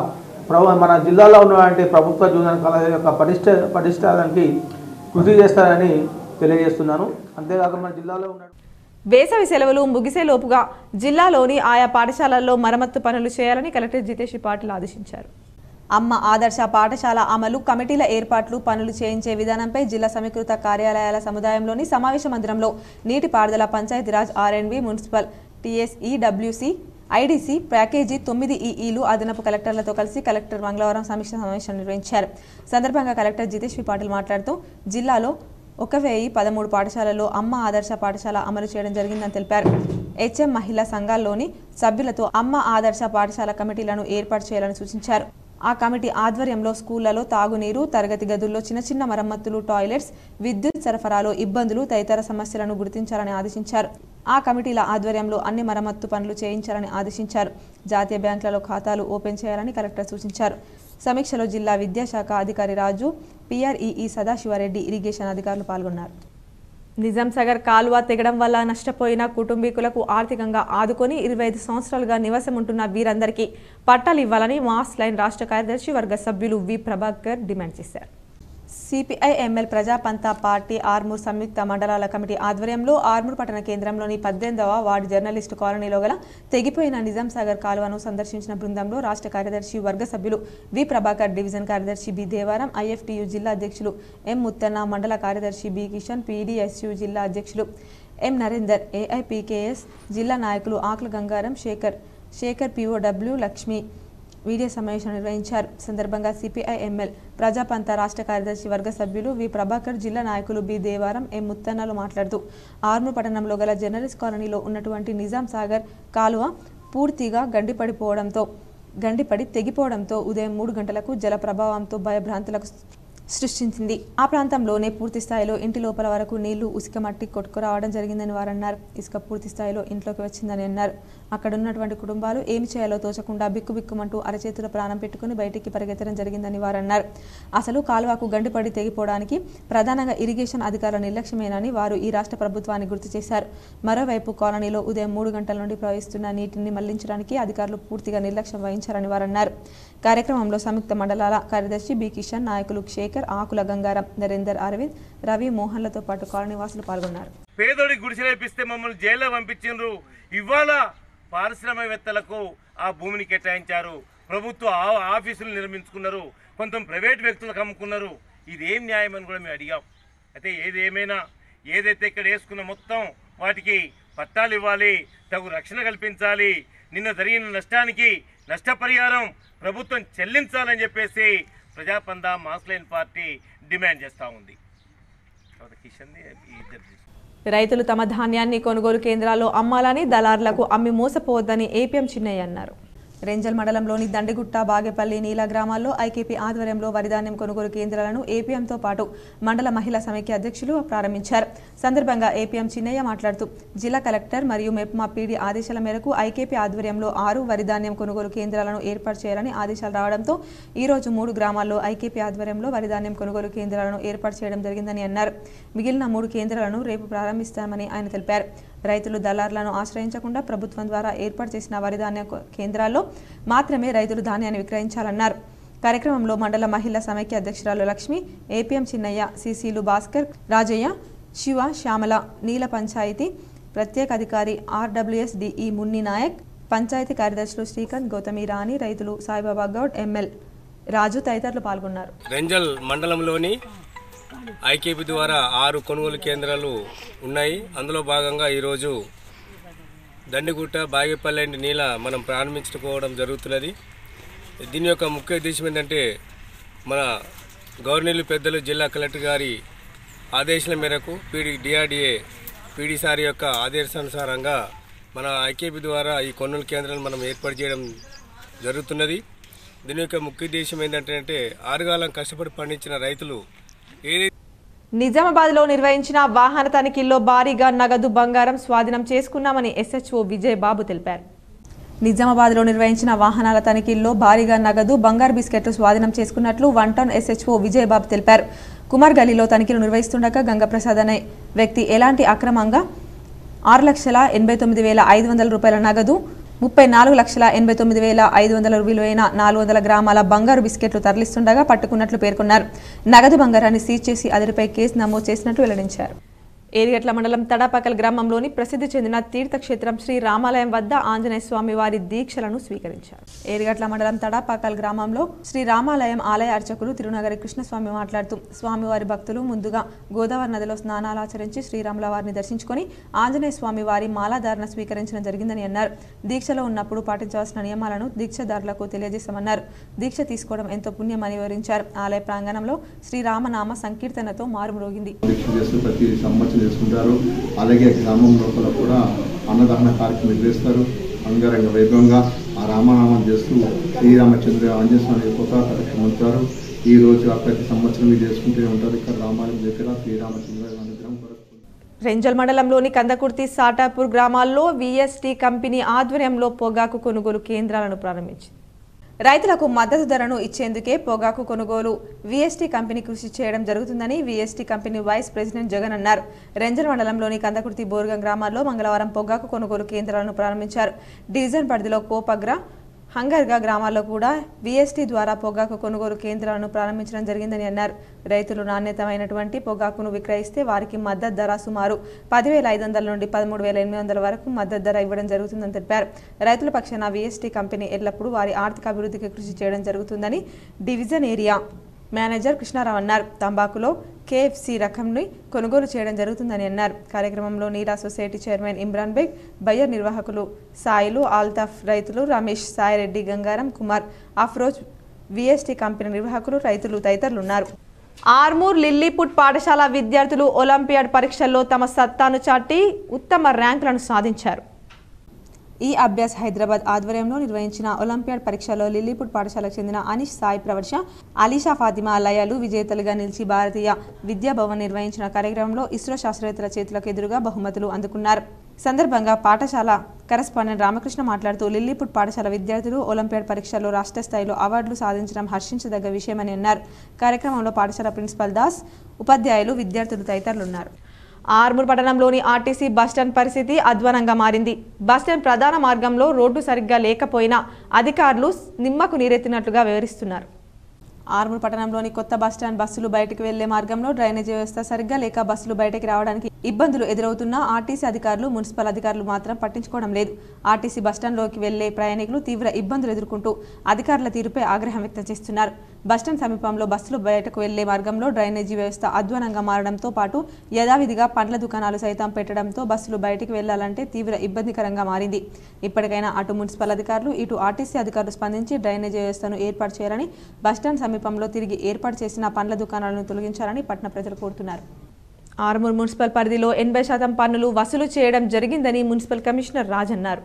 ప్రభు మన జిల్లాలో ఉన్నటువంటి ప్రభుత్వ జూనియర్ కళాశాల యొక్క పటిష్ట పటిష్టానికి కృషి చేస్తారని తెలియజేస్తున్నాను అంతేకాక మన జిల్లాలో ఉన్న వేసవి సెలవులు ముగిసే లోపుగా జిల్లాలోని ఆయా పాఠశాలల్లో మరమ్మత్తు పనులు చేయాలని కలెక్టర్ జితేష్ పాటిల్ ఆదేశించారు అమ్మ ఆదర్శ పాఠశాల అమలు కమిటీల ఏర్పాట్లు పనులు చేయించే విధానంపై జిల్లా సమీకృత కార్యాలయాల సముదాయంలోని సమావేశ మందిరంలో నీటిపారుదల Panchayat Raj R and B municipal TSE WC IDC package తొమ్మిది ఈఈలు అదనపు కలెక్టర్లతో కలిసి కలెక్టర్ మంగళవారం సమీక్ష సమావేశం నిర్వహించారు సందర్భంగా కలెక్టర్ జితేష్ వి పాటిల్ మాట్లాడుతూ జిల్లాలో ఒక వెయ్యి పదమూడు పాఠశాలల్లో అమ్మ ఆదర్శ పాఠశాల అమలు చేయడం జరిగిందని తెలిపారు హెచ్ఎం మహిళా సంఘాల్లోని సభ్యులతో అమ్మ ఆదర్శ పాఠశాల కమిటీలను ఏర్పాటు చేయాలని సూచించారు ఆ కమిటీ ఆధ్వర్యంలో స్కూళ్లలో తాగునీరు తరగతి గదుల్లో చిన్న చిన్న మరమ్మతులు టాయిలెట్స్ విద్యుత్ సరఫరాలో ఇబ్బందులు తదితర సమస్యలను గుర్తించాలని ఆదేశించారు ఆ కమిటీల ఆధ్వర్యంలో అన్ని మరమ్మత్తు పనులు చేయించాలని ఆదేశించారు జాతీయ బ్యాంకులలో ఖాతాలు ఓపెన్ చేయాలని కలెక్టర్ సూచించారు సమీక్షలో జిల్లా విద్యాశాఖ అధికారి రాజు పిఆర్ఈఈ సదాశివారెడ్డి ఇరిగేషన్ అధికారులు పాల్గొన్నారు నిజాం సాగర్ కాలువ తెగడం వల్ల నష్టపోయిన కుటుంబీకులకు ఆర్థికంగా ఆదుకొని ఇరవై ఐదు సంవత్సరాలుగా నివాసం ఉంటున్న వీరందరికీ పట్టాలు ఇవ్వాలని మాస్ లైన్ రాష్ట్ర కార్యదర్శి వర్గ సభ్యులు వి ప్రభాకర్ డిమాండ్ చేశారు CPI ML Prajapantha party Armoor సంయుక్త మండలాల కమిటీ ఆధ్వర్యంలో ఆర్మూర్ పట్టణ కేంద్రంలోని పద్దెనిమిదవ వార్డు జర్నలిస్టు కాలనీలో గల తెగిపోయిన నిజాం సాగర్ కాలువను సందర్శించిన బృందంలో రాష్ట్ర కార్యదర్శి వర్గ సభ్యులు వి ప్రభాకర్ డివిజన్ కార్యదర్శి బి దేవారం ఐఎఫ్టియు జిల్లా అధ్యక్షులు ఎం ముత్తన్న మండల కార్యదర్శి బి కిషన్ పీడీఎస్యు జిల్లా అధ్యక్షులు ఎం నరేందర్ ఏఐపికేఎస్ జిల్లా నాయకులు ఆకుల గంగారం శేఖర్ శేఖర్ పిఓడబ్ల్యూ లక్ష్మి వీడియో సమావేశం నిర్వహించారు సందర్భంగా సిపిఐ ఎంఎల్ ప్రజాపంత రాష్ట్ర కార్యదర్శి వర్గ సభ్యులు వి ప్రభాకర్ జిల్లా నాయకులు బి దేవారం ఎం ముత్తన్నలు మాట్లాడుతూ ఆర్మూర్ పట్టణంలో గల జర్నలిస్ట్ కాలనీలో ఉన్నటువంటి నిజాం సాగర్ కాలువ పూర్తిగా గండిపడిపోవడంతో గండిపడి తెగిపోవడంతో ఉదయం మూడు గంటలకు జల ప్రభావంతో భయభ్రాంతులకు సృష్టించింది ఆ ప్రాంతంలోనే పూర్తి స్థాయిలో ఇంటి లోపల వరకు నీళ్లు ఉసుక మట్టి కొట్టుకురావడం జరిగిందని వారు అన్నారు ఇసుక పూర్తి స్థాయిలో ఇంట్లోకి వచ్చిందని అన్నారు అక్కడ ఉన్నటువంటి కుటుంబాలు ఏమి చేయాలో తోచకుండా బిక్కుబిక్కుమంటూ అరచేతుల ప్రాణం పెట్టుకుని బయటికి పరిగెత్తడం జరిగిందని వారు అన్నారు అసలు కాలువకు గండిపడి తెగిపోవడానికి ప్రధానంగా ఇరిగేషన్ అధికారుల నిర్లక్ష్యమేనని వారు ఈ రాష్ట్ర ప్రభుత్వాన్ని గుర్తు చేశారు మరోవైపు కాలనీలో ఉదయం మూడు గంటల నుండి ప్రవహిస్తున్న నీటిని మళ్లించడానికి అధికారులు పూర్తిగా నిర్లక్ష్యం వహించారని వారు అన్నారు కార్యక్రమంలో సంయుక్త మండలాల కార్యదర్శి బి కిషన్ నాయకులు శేఖర్ ఆకుల గంగారం నరేందర్ అరవింద్ రవి మోహన్లతో పాటు కాలనీవాసులు పాల్గొన్నారు పేదోడి గుడిసెలేపిస్తే మమ్మల్ని జైల్లో పంపించిండ్రు ఇవాళ పారిశ్రామికవేత్తలకు ఆ భూమిని కేటాయించారు ప్రభుత్వ ఆ- ఆఫీసులు నిర్మించుకున్నారు కొంత ప్రైవేట్ వ్యక్తులకు అమ్ముకున్నారు ఇదేం న్యాయం అని కూడా మేము అడిగాం అయితే ఏది ఏమైనా ఏదైతే ఇక్కడ వేసుకున్న మొత్తం వాటికి పట్టాలు ఇవ్వాలి తగు రక్షణ కల్పించాలి నిన్న జరిగిన నష్టానికి నష్టపరిహారం ప్రభుత్వం చెల్లించాలని చెప్పేసి ప్రజాపంద మాస్లైన్ పార్టీ డిమాండ్ చేస్తూ ఉంది తర్వాత కిషన్ ఈ ఇద్దరు రైతులు తమ ధాన్యాన్ని కొనుగోలు కేంద్రాల్లో అమ్మాలని దళారులకు అమ్మి మోసపోవద్దని ఏపీఎం చిన్నయ్య అన్నారు రెంజల్ మండలంలోని దండిగుట్ట బాగేపల్లి నీల గ్రామాల్లో ఐకేపీ ఆధ్వర్యంలో వరిధాన్యం కొనుగోలు కేంద్రాలను ఏపీఎంతో పాటు మండల మహిళా సమైక్య అధ్యక్షులు ప్రారంభించారు సందర్భంగా ఏపీఎం చిన్నయ్య మాట్లాడుతూ జిల్లా కలెక్టర్ మరియు మెప్మా పీడీ ఆదేశాల మేరకు ఐకేపీ ఆధ్వర్యంలో ఆరు వరిధాన్యం కొనుగోలు కేంద్రాలను ఏర్పాటు చేయాలని ఆదేశాలు రావడంతో ఈ రోజు మూడు గ్రామాల్లో ఐకేపీ ఆధ్వర్యంలో వరిధాన్యం కొనుగోలు కేంద్రాలను ఏర్పాటు చేయడం జరిగిందని అన్నారు మిగిలిన మూడు కేంద్రాలను రేపు ప్రారంభిస్తామని ఆయన తెలిపారు రైతులు దళారులను ఆశ్రయించకుండా ప్రభుత్వం ద్వారా ఏర్పాటు చేసిన వరిధాన్య కొ- కేంద్రాల్లో మాత్రమే రైతులు ధాన్యాన్ని విక్రయించాలన్నారు కార్యక్రమంలో మండల మహిళా సమైక్య అధ్యక్షురాలు లక్ష్మి ఏపీఎం చిన్నయ్య సిసిలు భాస్కర్ రాజయ్య శివ శ్యామల నీల పంచాయతీ ప్రత్యేక అధికారి ఆర్డబ్ల్యూఎస్ డిఈ మున్ని నాయక్ పంచాయతీ కార్యదర్శులు శ్రీకాంత్ గౌతమి రాణి రైతులు సాయిబాబా గౌడ్ ఎంఎల్ రాజు తదితరులు పాల్గొన్నారు రెంజల్ మండలంలోని ఐకేపీ ద్వారా ఆరు కొనుగోలు కేంద్రాలు ఉన్నాయి అందులో భాగంగా ఈరోజు దండిగుట్ట బాగేపల్లి అండ్ నీల మనం ప్రారంభించుకోవడం జరుగుతున్నది దీని యొక్క ముఖ్య ఉద్దేశం ఏంటంటే మన గవర్నర్లు పెద్దలు జిల్లా కలెక్టర్ గారి ఆదేశాల మేరకు పీడి డిఆర్డిఏ పీడీ సార్ యొక్క ఆదేశానుసారంగా మన ఐకేపీ ద్వారా ఈ కొనుగోలు కేంద్రాలు మనం ఏర్పాటు చేయడం జరుగుతున్నది దీని యొక్క ముఖ్య ఉద్దేశం ఏంటంటే ఆరుగాలం కష్టపడి పండించిన రైతులు ఏదైతే నిజామాబాద్లో నిర్వహించిన వాహన తనిఖీల్లో భారీగా నగదు బంగారం స్వాధీనం చేసుకున్నామని ఎస్హెచ్ఓ విజయ్ బాబు తెలిపారు నిజామాబాద్లో నిర్వహించిన వాహనాల తనిఖీల్లో భారీగా నగదు బంగారు బిస్కెట్లు స్వాధీనం చేసుకున్నట్లు one town SHO Vijay Babu తెలిపారు కుమార్ గలీలో తనిఖీలు నిర్వహిస్తుండగా గంగప్రసాద్ అనే వ్యక్తి ఎలాంటి అక్రమంగా ఆరు లక్షల ఎనభై తొమ్మిది వేల ఐదు వందల రూపాయల నగదు ముప్పై నాలుగు లక్షల ఎనభై తొమ్మిది వేల ఐదు వందల విలువైన నాలుగు వందల గ్రామాల బంగారు బిస్కెట్లు తరలిస్తుండగా పట్టుకున్నట్లు పేర్కొన్నారు నగదు బంగారాన్ని సీజ్ చేసి అతడిపై కేసు నమోదు చేసినట్లు వెల్లడించారు ఏరిగట్ల మండలం తడాపకల్ గ్రామంలోని ప్రసిద్ధి చెందిన తీర్థక్షేత్రం శ్రీ రామాలయం వద్ద ఆంజనేయ స్వామి వారి దీక్షలను స్వీకరించారు ఏరిగట్ల మండలం తడాపకల్ గ్రామంలో శ్రీ రామాలయం ఆలయ అర్చకులు తిరునగరి కృష్ణస్వామి మాట్లాడుతూ స్వామివారి భక్తులు ముందుగా గోదావరి నదిలో స్నానాలు ఆచరించి శ్రీరాముల వారిని దర్శించుకొని ఆంజనేయ స్వామి వారి మాలాధారణ స్వీకరించడం జరిగిందని అన్నారు దీక్షలో ఉన్నప్పుడు పాటించవలసిన నియమాలను దీక్షదారులకు తెలియజేశామన్నారు దీక్ష తీసుకోవడం ఎంతో పుణ్యమని వివరించారు ఆలయ ప్రాంగణంలో శ్రీరామనామ సంకీర్తనతో మారుమ్రోగింది దీక్ష చేస్తూ ప్రతి సంవత్సరం చేసుకుంటారు అలాగే గ్రామం లోపల కూడా అన్నదాన కార్యక్రమం నిర్వహిస్తారు అంగరంగ వైభవంగా ఆ రామనామం చేస్తూ శ్రీరామచంద్ర ఆంజనేయ స్వామి యొక్క కార్యక్రమం ఉంటారు ఈ రోజు ఆ ప్రతి సంవత్సరం ఇది చేసుకుంటూనే ఉంటారు ఇక్కడ రామాలయం దగ్గర శ్రీరామచంద్ర అనుగ్రహం కొరకు రెంజల్ మండలంలోని కందకుర్తి సాటాపూర్ గ్రామాల్లో విఎస్టీ కంపెనీ ఆధ్వర్యంలో పొగాకు కొనుగోలు కేంద్రాలను ప్రారంభించింది రైతులకు మద్దతు ధరను ఇచ్చేందుకే పొగాకు కొనుగోలు విఎస్టీ కంపెనీ కృషి చేయడం జరుగుతుందని VST company vice president Jagan అన్నారు రెంజల్ మండలంలోని కందకుర్తి బోర్గం గ్రామాల్లో మంగళవారం పొగాకు కొనుగోలు కేంద్రాలను ప్రారంభించారు డివిజన్ పరిధిలో కోపగ్ర హంగర్గా గ్రామాల్లో కూడా విఎస్టీ ద్వారా పొగాకు కొనుగోలు కేంద్రాలను ప్రారంభించడం జరిగిందని అన్నారు రైతులు నాణ్యతమైనటువంటి పొగాకును విక్రయిస్తే వారికి మద్దతు ధర సుమారు పదివేల ఐదు వందల నుండి పదమూడు వేల ఎనిమిది వందల వరకు మద్దతు ధర ఇవ్వడం జరుగుతుందని తెలిపారు రైతుల పక్షాన విఎస్టీ కంపెనీ ఎల్లప్పుడూ వారి ఆర్థిక అభివృద్ధికి కృషి చేయడం జరుగుతుందని డివిజన్ ఏరియా మేనేజర్ కృష్ణారావు అన్నారు తంబాకులో కేఎఫ్సి రకంని కొనుగోలు చేయడం జరుగుతుందని అన్నారు కార్యక్రమంలో Neera society chairman Imran Baig buyer నిర్వాహకులు సాయిలు ఆల్తాఫ్ రైతులు రమేష్ సాయిరెడ్డి గంగారం కుమార్ అఫ్రోజ్ విఎస్టీ కంపెనీ నిర్వాహకులు రైతులు తదితరులు ఉన్నారు ఆర్మూర్ లిల్లీపుట్ పాఠశాల విద్యార్థులు ఒలింపియాడ్ పరీక్షల్లో తమ సత్తాను చాటి ఉత్తమ ర్యాంకులను సాధించారు ఈ అభ్యాస్ హైదరాబాద్ ఆధ్వర్యంలో నిర్వహించిన ఒలింపియాడ్ పరీక్షలో లిల్లీపుట్ పాఠశాలకు చెందిన అనీష్ సాయి ప్రవర్ష అలీషా ఫాతిమా లయాలు విజేతలుగా నిలిచి భారతీయ విద్యాభవన్ నిర్వహించిన కార్యక్రమంలో ఇస్రో శాస్త్రవేత్తల చేతులకు ఎదురుగా బహుమతులు అందుకున్నారు సందర్భంగా పాఠశాల కరెస్పాండెంట్ రామకృష్ణ మాట్లాడుతూ లిల్లీపుట్ పాఠశాల విద్యార్థులు ఒలింపియాడ్ పరీక్షల్లో రాష్ట్ర స్థాయిలో అవార్డులు సాధించడం హర్షించదగ్గ విషయమని అన్నారు కార్యక్రమంలో పాఠశాల ప్రిన్సిపల్ దాస్ ఉపాధ్యాయులు విద్యార్థులు తదితరులు ఉన్నారు ఆర్మూర్ పట్టణంలోని ఆర్టీసీ బస్టాండ్ పరిస్థితి అధ్వానంగా మారింది బస్టాండ్ ప్రధాన మార్గంలో రోడ్డు సరిగ్గా లేకపోయినా అధికారులు నిమ్మకు నీరెత్తినట్లుగా వివరిస్తున్నారు ఆర్మూర్ పట్టణంలోని కొత్త బస్టాండ్ బస్సులు బయటకు వెళ్లే మార్గంలో డ్రైనేజీ వ్యవస్థ సరిగ్గా లేక బస్సులు బయటకు రావడానికి ఇబ్బందులు ఎదురవుతున్నా ఆర్టీసీ అధికారులు మున్సిపల్ అధికారులు మాత్రం పట్టించుకోవడం లేదు ఆర్టీసీ బస్టాండ్లోకి వెళ్లే ప్రయాణికులు తీవ్ర ఇబ్బందులు ఎదుర్కొంటూ అధికారుల తీరుపై ఆగ్రహం వ్యక్తం చేస్తున్నారు బస్టాండ్ సమీపంలో బస్సులు బయటకు వెళ్లే మార్గంలో డ్రైనేజీ వ్యవస్థ అధ్వానంగా మారడంతో పాటు యథావిధిగా పండ్ల దుకాణాలు సైతం పెట్టడంతో బస్సులు బయటికి వెళ్లాలంటే తీవ్ర ఇబ్బందికరంగా మారింది ఇప్పటికైనా అటు మున్సిపల్ అధికారులు ఇటు ఆర్టీసీ అధికారులు స్పందించి డ్రైనేజీ వ్యవస్థను ఏర్పాటు చేయాలని బస్టాండ్ సమీపంలో తిరిగి ఏర్పాటు చేసిన పండ్ల దుకాణాలను తొలగించాలని పట్టణ ప్రజలు కోరుతున్నారు ఆర్మూర్ మున్సిపల్ పరిధిలో ఎనభై శాతం పన్నులు వసూలు చేయడం జరిగిందని మున్సిపల్ కమిషనర్ రాజ్ అన్నారు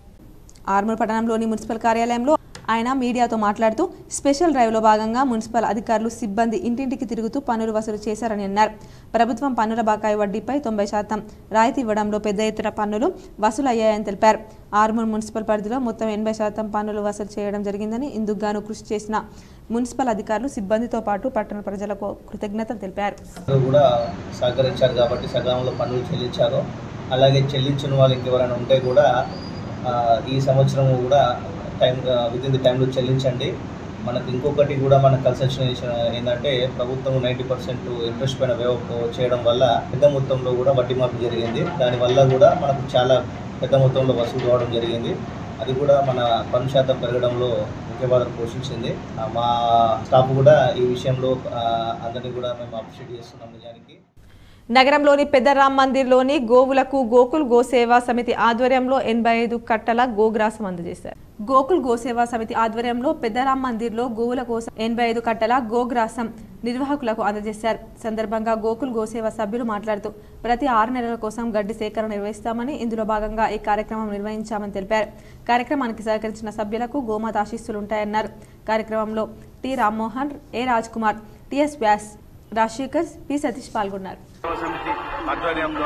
ఆర్మూర్ పట్టణంలోని మున్సిపల్ కార్యాలయంలో ఆయన మీడియాతో మాట్లాడుతూ స్పెషల్ డ్రైవ్లో భాగంగా మున్సిపల్ అధికారులు సిబ్బంది ఇంటింటికి తిరుగుతూ పన్నులు వసూలు చేశారని అన్నారు ప్రభుత్వం పన్నుల బకాయి వడ్డీపై తొంభై శాతం రాయితీ ఇవ్వడంలో పెద్ద ఎత్తున పన్నులు వసూలు అయ్యాయని తెలిపారు ఆర్మూర్ మున్సిపల్ పరిధిలో మొత్తం ఎనభై శాతం పన్నులు వసూలు చేయడం జరిగిందని ఇందుకు గాను కృషి చేసిన మున్సిపల్ అధికారులు సిబ్బందితో పాటు పట్టణ ప్రజలకు కృతజ్ఞతలు తెలిపారు అందరూ కూడా సహకరించారు కాబట్టి సకాలంలో పన్నులు చెల్లించారు అలాగే చెల్లించిన వాళ్ళు ఇంకెవరైనా ఉంటే కూడా ఆ, ఈ సంవత్సరం కూడా టైం విత్ ఇన్ ది టైంలో చెల్లించండి మనకు ఇంకొకటి కూడా మనకు కలిసి వచ్చిన విషయం ఏంటంటే ప్రభుత్వం నైంటీ పర్సెంట్ ఇంట్రెస్ట్ పైన వేవ్ చేయడం వల్ల పెద్ద మొత్తంలో కూడా వడ్డీ మార్పు జరిగింది దానివల్ల కూడా మనకు చాలా పెద్ద మొత్తంలో వసూలు కావడం జరిగింది అది కూడా మన పన్ను శాతం పెరగడంలో ముఖ్య పాత్ర పోషించింది ఆ, మా స్టాఫ్ కూడా ఈ విషయంలో ఆ, అందరినీ కూడా మేము అప్రిషియేట్ చేస్తున్నాం నిజానికి నగరంలోని పెద్ద రామ్ మందిర్లోని గోవులకు గోకుల్ గోసేవా సమితి ఆధ్వర్యంలో ఎనభై ఐదు కట్టల గోగ్రాసం అందజేశారు గోకుల్ గోసేవా సమితి ఆధ్వర్యంలో పెద్దరామ్ మందిర్లో గోవుల కోసం ఎనభై ఐదు కట్టల గోగ్రాసం నిర్వాహకులకు అందజేశారు సందర్భంగా గోకుల్ గోసేవా సభ్యులు మాట్లాడుతూ ప్రతి ఆరు నెలల కోసం గడ్డి సేకరణ నిర్వహిస్తామని ఇందులో భాగంగా ఈ కార్యక్రమం నిర్వహించామని తెలిపారు కార్యక్రమానికి సహకరించిన సభ్యులకు గోమాత ఆశీస్సులు ఉంటాయన్నారు కార్యక్రమంలో T Rammohan A Raj Kumar TS Vyas Rajashekar P Satish పాల్గొన్నారు సమితి ఆధ్వర్యంలో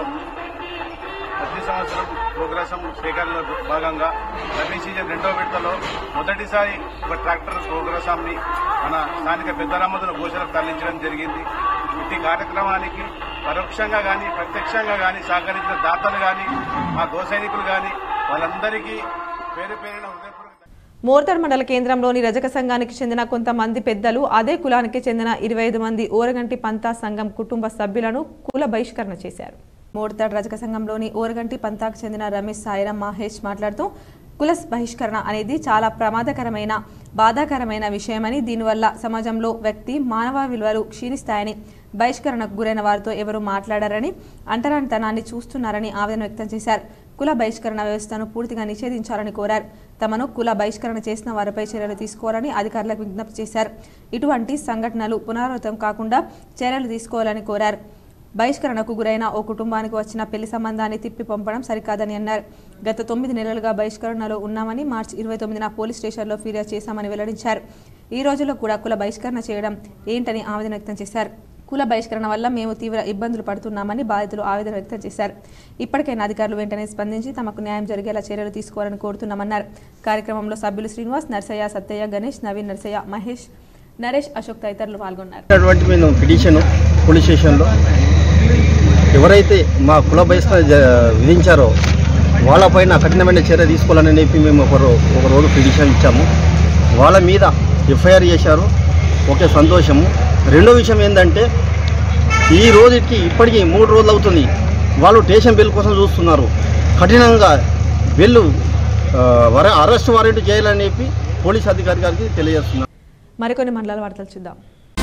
ప్రతి సంవత్సరం ప్రోగ్రెసం స్వీకరణలో భాగంగా రబీ సీజన్ రెండో విడతలో మొదటిసారి ఒక ట్రాక్టర్ ప్రోగ్రెసాన్ని మన స్థానిక పెద్దరామదుల గోశాలకు తరలించడం జరిగింది ఇట్టి కార్యక్రమానికి పరోక్షంగా కానీ ప్రత్యక్షంగా కానీ సహకరించిన దాతలు కానీ మా గో సైనికులు కానీ వాళ్ళందరికీ పేరు పేరున హృదయపూర్వక మోర్తాడ్ మండల కేంద్రంలోని రజక సంఘానికి చెందిన కొంతమంది పెద్దలు అదే కులానికి చెందిన ఇరవై ఐదు మంది ఓరగంటి పంతా సంఘం కుటుంబ సభ్యులను కుల బహిష్కరణ చేశారు మోర్తాడ్ రజక సంఘంలోని ఓరగంటి పంతాకు చెందిన రమేష్ సాయిరాం మహేష్ మాట్లాడుతూ కుల బహిష్కరణ అనేది చాలా ప్రమాదకరమైన బాధాకరమైన విషయమని దీనివల్ల సమాజంలో వ్యక్తి మానవ విలువలు క్షీణిస్తాయని బహిష్కరణకు గురైన వారితో ఎవరు మాట్లాడారని అంటరానితనాన్ని చూస్తున్నారని ఆవేదన వ్యక్తం చేశారు కుల బహిష్కరణ వ్యవస్థను పూర్తిగా నిషేధించాలని కోరారు తమను కుల బహిష్కరణ చేసిన వారిపై చర్యలు తీసుకోవాలని అధికారులకు విజ్ఞప్తి చేశారు ఇటువంటి సంఘటనలు పునరావృతం కాకుండా చర్యలు తీసుకోవాలని కోరారు బహిష్కరణకు గురైన ఓ కుటుంబానికి వచ్చిన పెళ్లి సంబంధాన్ని తిప్పి పంపడం సరికాదని అన్నారు గత తొమ్మిది నెలలుగా బహిష్కరణలో ఉన్నామని మార్చి ఇరవై తొమ్మిదిన పోలీస్ స్టేషన్లో ఫిర్యాదు చేశామని వెల్లడించారు ఈ రోజుల్లో కూడా కుల బహిష్కరణ చేయడం ఏంటని ఆవేదన వ్యక్తం చేశారు కుల బహిష్కరణ వల్ల మేము తీవ్ర ఇబ్బందులు పడుతున్నామని బాధితులు ఆవేదన వ్యక్తం చేశారు ఇప్పటికైనా అధికారులు వెంటనే స్పందించి తమకు న్యాయం జరిగేలా చర్యలు తీసుకోవాలని కోరుతున్నామన్నారు కార్యక్రమంలో సభ్యులు శ్రీనివాస్ నర్సయ్య సత్తయ్య గణేష్ నవీన్ నర్సయ్య మహేష్ నరేష్ అశోక్ తదితరులు పాల్గొన్నారు అటువంటి మేము పిటిషన్ పోలీస్ స్టేషన్లో ఎవరైతే మా కుల బహిష్కరణ జ- విధించారో వాళ్ళపైన కఠినమైన చర్య తీసుకోవాలని చెప్పి మేము ఒకరు ఒక రోజు పిటిషన్ ఇచ్చాము వాళ్ళ మీద ఎఫ్ఐఆర్ చేశారు ఓకే సంతోషము రెండో విషయం ఏంటంటే ఈ రోజుకి ఇప్పటికీ మూడు రోజులు అవుతుంది వాళ్ళు స్టేషన్ బిల్ కోసం చూస్తున్నారు కఠినంగా బిల్లు ఆ, వర అరెస్ట్ వారెంట్ చేయాలని చెప్పి పోలీస్ అధికారి గారికి తెలియజేస్తున్నారు మరికొన్ని మండలాల వార్తలు చూద్దాం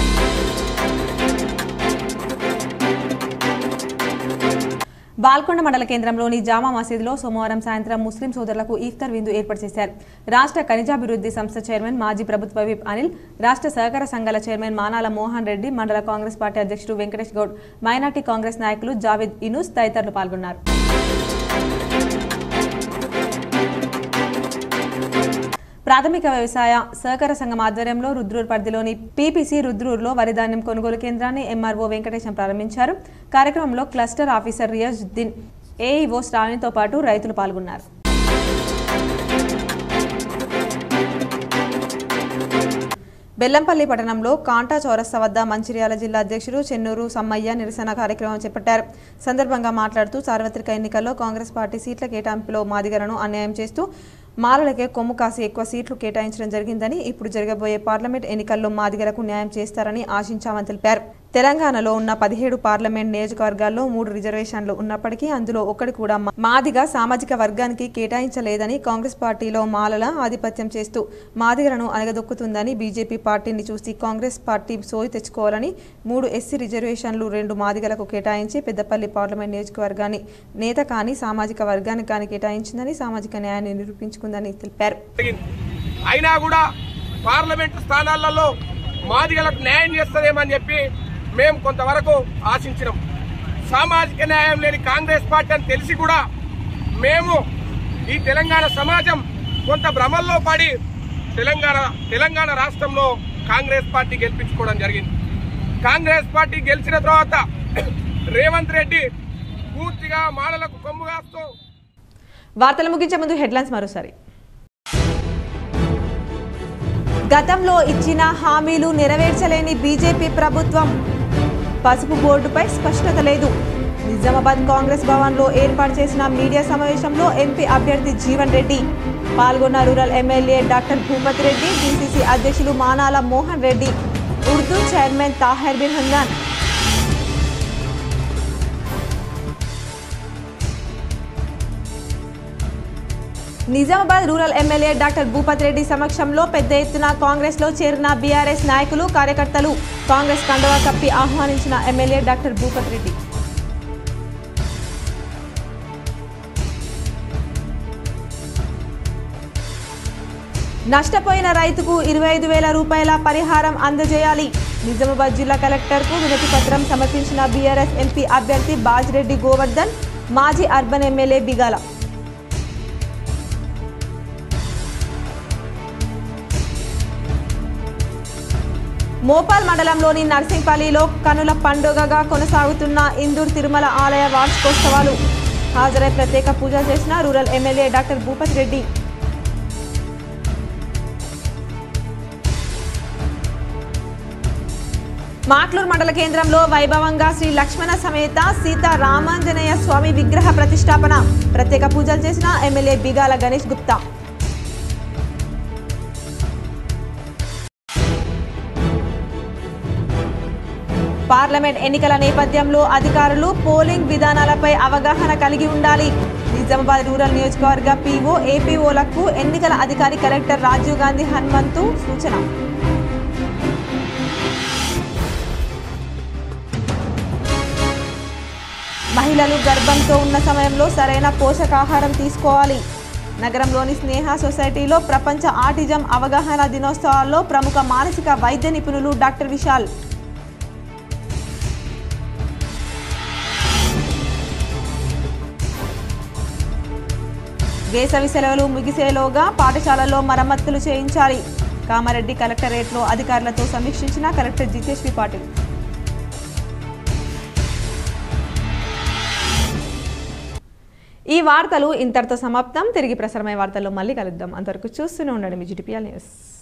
బాల్కొండ మండల కేంద్రంలోని జామా మసీదులో సోమవారం సాయంత్రం ముస్లిం సోదరులకు ఈఫ్తార్ విందు ఏర్పాటు చేశారు రాష్ట్ర ఖనిజాభివృద్ధి సంస్థ చైర్మన్ మాజీ ప్రభుత్వ విప్ అనిల్ రాష్ట్ర సహకార సంఘాల చైర్మన్ మానాల మోహన్ రెడ్డి మండల కాంగ్రెస్ పార్టీ అధ్యక్షుడు వెంకటేష్ గౌడ్ మైనార్టీ కాంగ్రెస్ నాయకులు జావేద్ ఇనూస్ తదితరులు పాల్గొన్నారు ప్రాథమిక వ్యవసాయ సహకార సంఘం ఆధ్వర్యంలో రుద్రూర్ పరిధిలోని పీపీసీ రుద్రూర్లో వరిధాన్యం కొనుగోలు కేంద్రాన్ని ఎంఆర్ఓ వెంకటేశం ప్రారంభించారు కార్యక్రమంలో క్లస్టర్ ఆఫీసర్ రియాజుద్దీన్ ఏఈఓ శ్రావణితో పాటు రైతులు పాల్గొన్నారు బెల్లంపల్లి పట్టణంలో కాంటా చౌరస్తా వద్ద మంచిర్యాల జిల్లా అధ్యక్షుడు చెన్నూరు సమ్మయ్య నిరసన కార్యక్రమం చేపట్టారు సందర్భంగా మాట్లాడుతూ సార్వత్రిక ఎన్నికల్లో కాంగ్రెస్ పార్టీ సీట్ల కేటాయింపులో మాదిగలను అన్యాయం చేస్తూ మాలలకే కొమ్ము కాసి ఎక్కువ సీట్లు కేటాయించడం జరిగిందని ఇప్పుడు జరగబోయే పార్లమెంట్ ఎన్నికల్లో మాదిగలకు న్యాయం చేస్తారని ఆశించామని తెలిపారు తెలంగాణలో ఉన్న పదిహేడు పార్లమెంట్ నియోజకవర్గాల్లో మూడు రిజర్వేషన్లు ఉన్నప్పటికీ అందులో ఒకటి కూడా మా- మాదిగ సామాజిక వర్గానికి కేటాయించలేదని కాంగ్రెస్ పార్టీలో మాలల ఆధిపత్యం చేస్తూ మాదిగలను అనగదొక్కుతుందని బీజేపీ పార్టీని చూసి కాంగ్రెస్ పార్టీ సోయి తెచ్చుకోవాలని మూడు ఎస్సీ రిజర్వేషన్లు రెండు మాదిగలకు కేటాయించి పెద్దపల్లి పార్లమెంట్ నియోజకవర్గాన్ని నేత కానీ సామాజిక వర్గానికి కానీ కేటాయించిందని సామాజిక న్యాయాన్ని నిరూపించుకుందని తెలిపారు అయినా కూడా పార్లమెంటు స్థానాలలో మాదిగలకు న్యాయం చేస్తుందేమని చెప్పి మేము కొంతవరకు ఆశించినాం సామాజిక న్యాయం లేని కాంగ్రెస్ పార్టీ అని తెలిసి కూడా మేము ఈ తెలంగాణ సమాజం కొంత భ్రమల్లో పడి తెలంగాణ తెలంగాణ రాష్ట్రంలో కాంగ్రెస్ పార్టీ గెలిపించుకోవడం జరిగింది కాంగ్రెస్ పార్టీ గెలిచిన తర్వాత రేవంత్ రెడ్డి పూర్తిగా మాలలకు కొమ్ము కాస్తూ వార్తలు ముగించే ముందు హెడ్లైన్స్ మరోసారి గతంలో ఇచ్చిన హామీలు నెరవేర్చలేని బీజేపీ ప్రభుత్వం పసుపు బోర్డుపై స్పష్టత లేదు నిజామాబాద్ కాంగ్రెస్ భవన్లో ఏర్పాటు చేసిన మీడియా సమావేశంలో ఎంపీ అభ్యర్థి జీవన్ రెడ్డి పాల్గొన్న rural MLA doctor Bhupathi Reddy DCC అధ్యక్షులు Manala Mohan Reddy Urdu chairman Taher bin Hamdan Nizamabad rural MLA doctor Bhupathi Reddy సమక్షంలో పెద్ద ఎత్తున కాంగ్రెస్ లో చేరిన బీఆర్ఎస్ నాయకులు కార్యకర్తలు కాంగ్రెస్ కండువా కప్పి ఆహ్వానించిన ఎమ్మెల్యే డాక్టర్ భూపతి రెడ్డి నష్టపోయిన రైతుకు ఇరవై ఐదు వేల రూపాయల పరిహారం అందజేయాలి నిజామాబాద్ జిల్లా కలెక్టర్కు వినతి పత్రం సమర్పించిన బీఆర్ఎస్ ఎంపీ అభ్యర్థి బాజిరెడ్డి గోవర్ధన్ మాజీ అర్బన్ ఎమ్మెల్యే బిగాల మోపాల్ మండలంలోని నర్సింగ్పల్లిలో కనుల పండుగగా కొనసాగుతున్న ఇందూర్ తిరుమల ఆలయ వార్షికోత్సవాలు హాజరై ప్రత్యేక పూజలు చేసిన rural MLA doctor Bhupathi Reddy Matluru మండల కేంద్రంలో వైభవంగా శ్రీ లక్ష్మణ సమేత సీతా రామాంజనేయ స్వామి విగ్రహ ప్రతిష్టాపన ప్రత్యేక పూజలు చేసిన ఎమ్మెల్యే బిగాల గణేష్ గుప్తా పార్లమెంట్ ఎన్నికల నేపథ్యంలో అధికారులు పోలింగ్ విధానాలపై అవగాహన కలిగి ఉండాలి నిజామాబాద్ రూరల్ నియోజకవర్గ పీఓ ఏపీఓలకు ఎన్నికల అధికారి కలెక్టర్ రాజీవ్ గాంధీ హనుమంతు సూచన మహిళలు గర్భంతో ఉన్న సమయంలో సరైన పోషకాహారం తీసుకోవాలి నగరంలోని స్నేహ సొసైటీలో ప్రపంచ ఆటిజం అవగాహన దినోత్సవాల్లో ప్రముఖ మానసిక వైద్య నిపుణులు డాక్టర్ విశాల్ వేసవి సెలవులు ముగిసేలోగా పాఠశాలల్లో మరమ్మతులు చేయించాలి కామారెడ్డి కలెక్టరేట్లో అధికారులతో సమీక్షించిన కలెక్టర్ జితేష్ పాటిల్ ఈ వార్తలు ఇంతటితో సమాప్తం తిరిగి ప్రసారమయ్యే వార్తల్లో మళ్ళీ కలుద్దాం అంతవరకు చూస్తూనే ఉండండి మీ జిటిపిఎల్ న్యూస్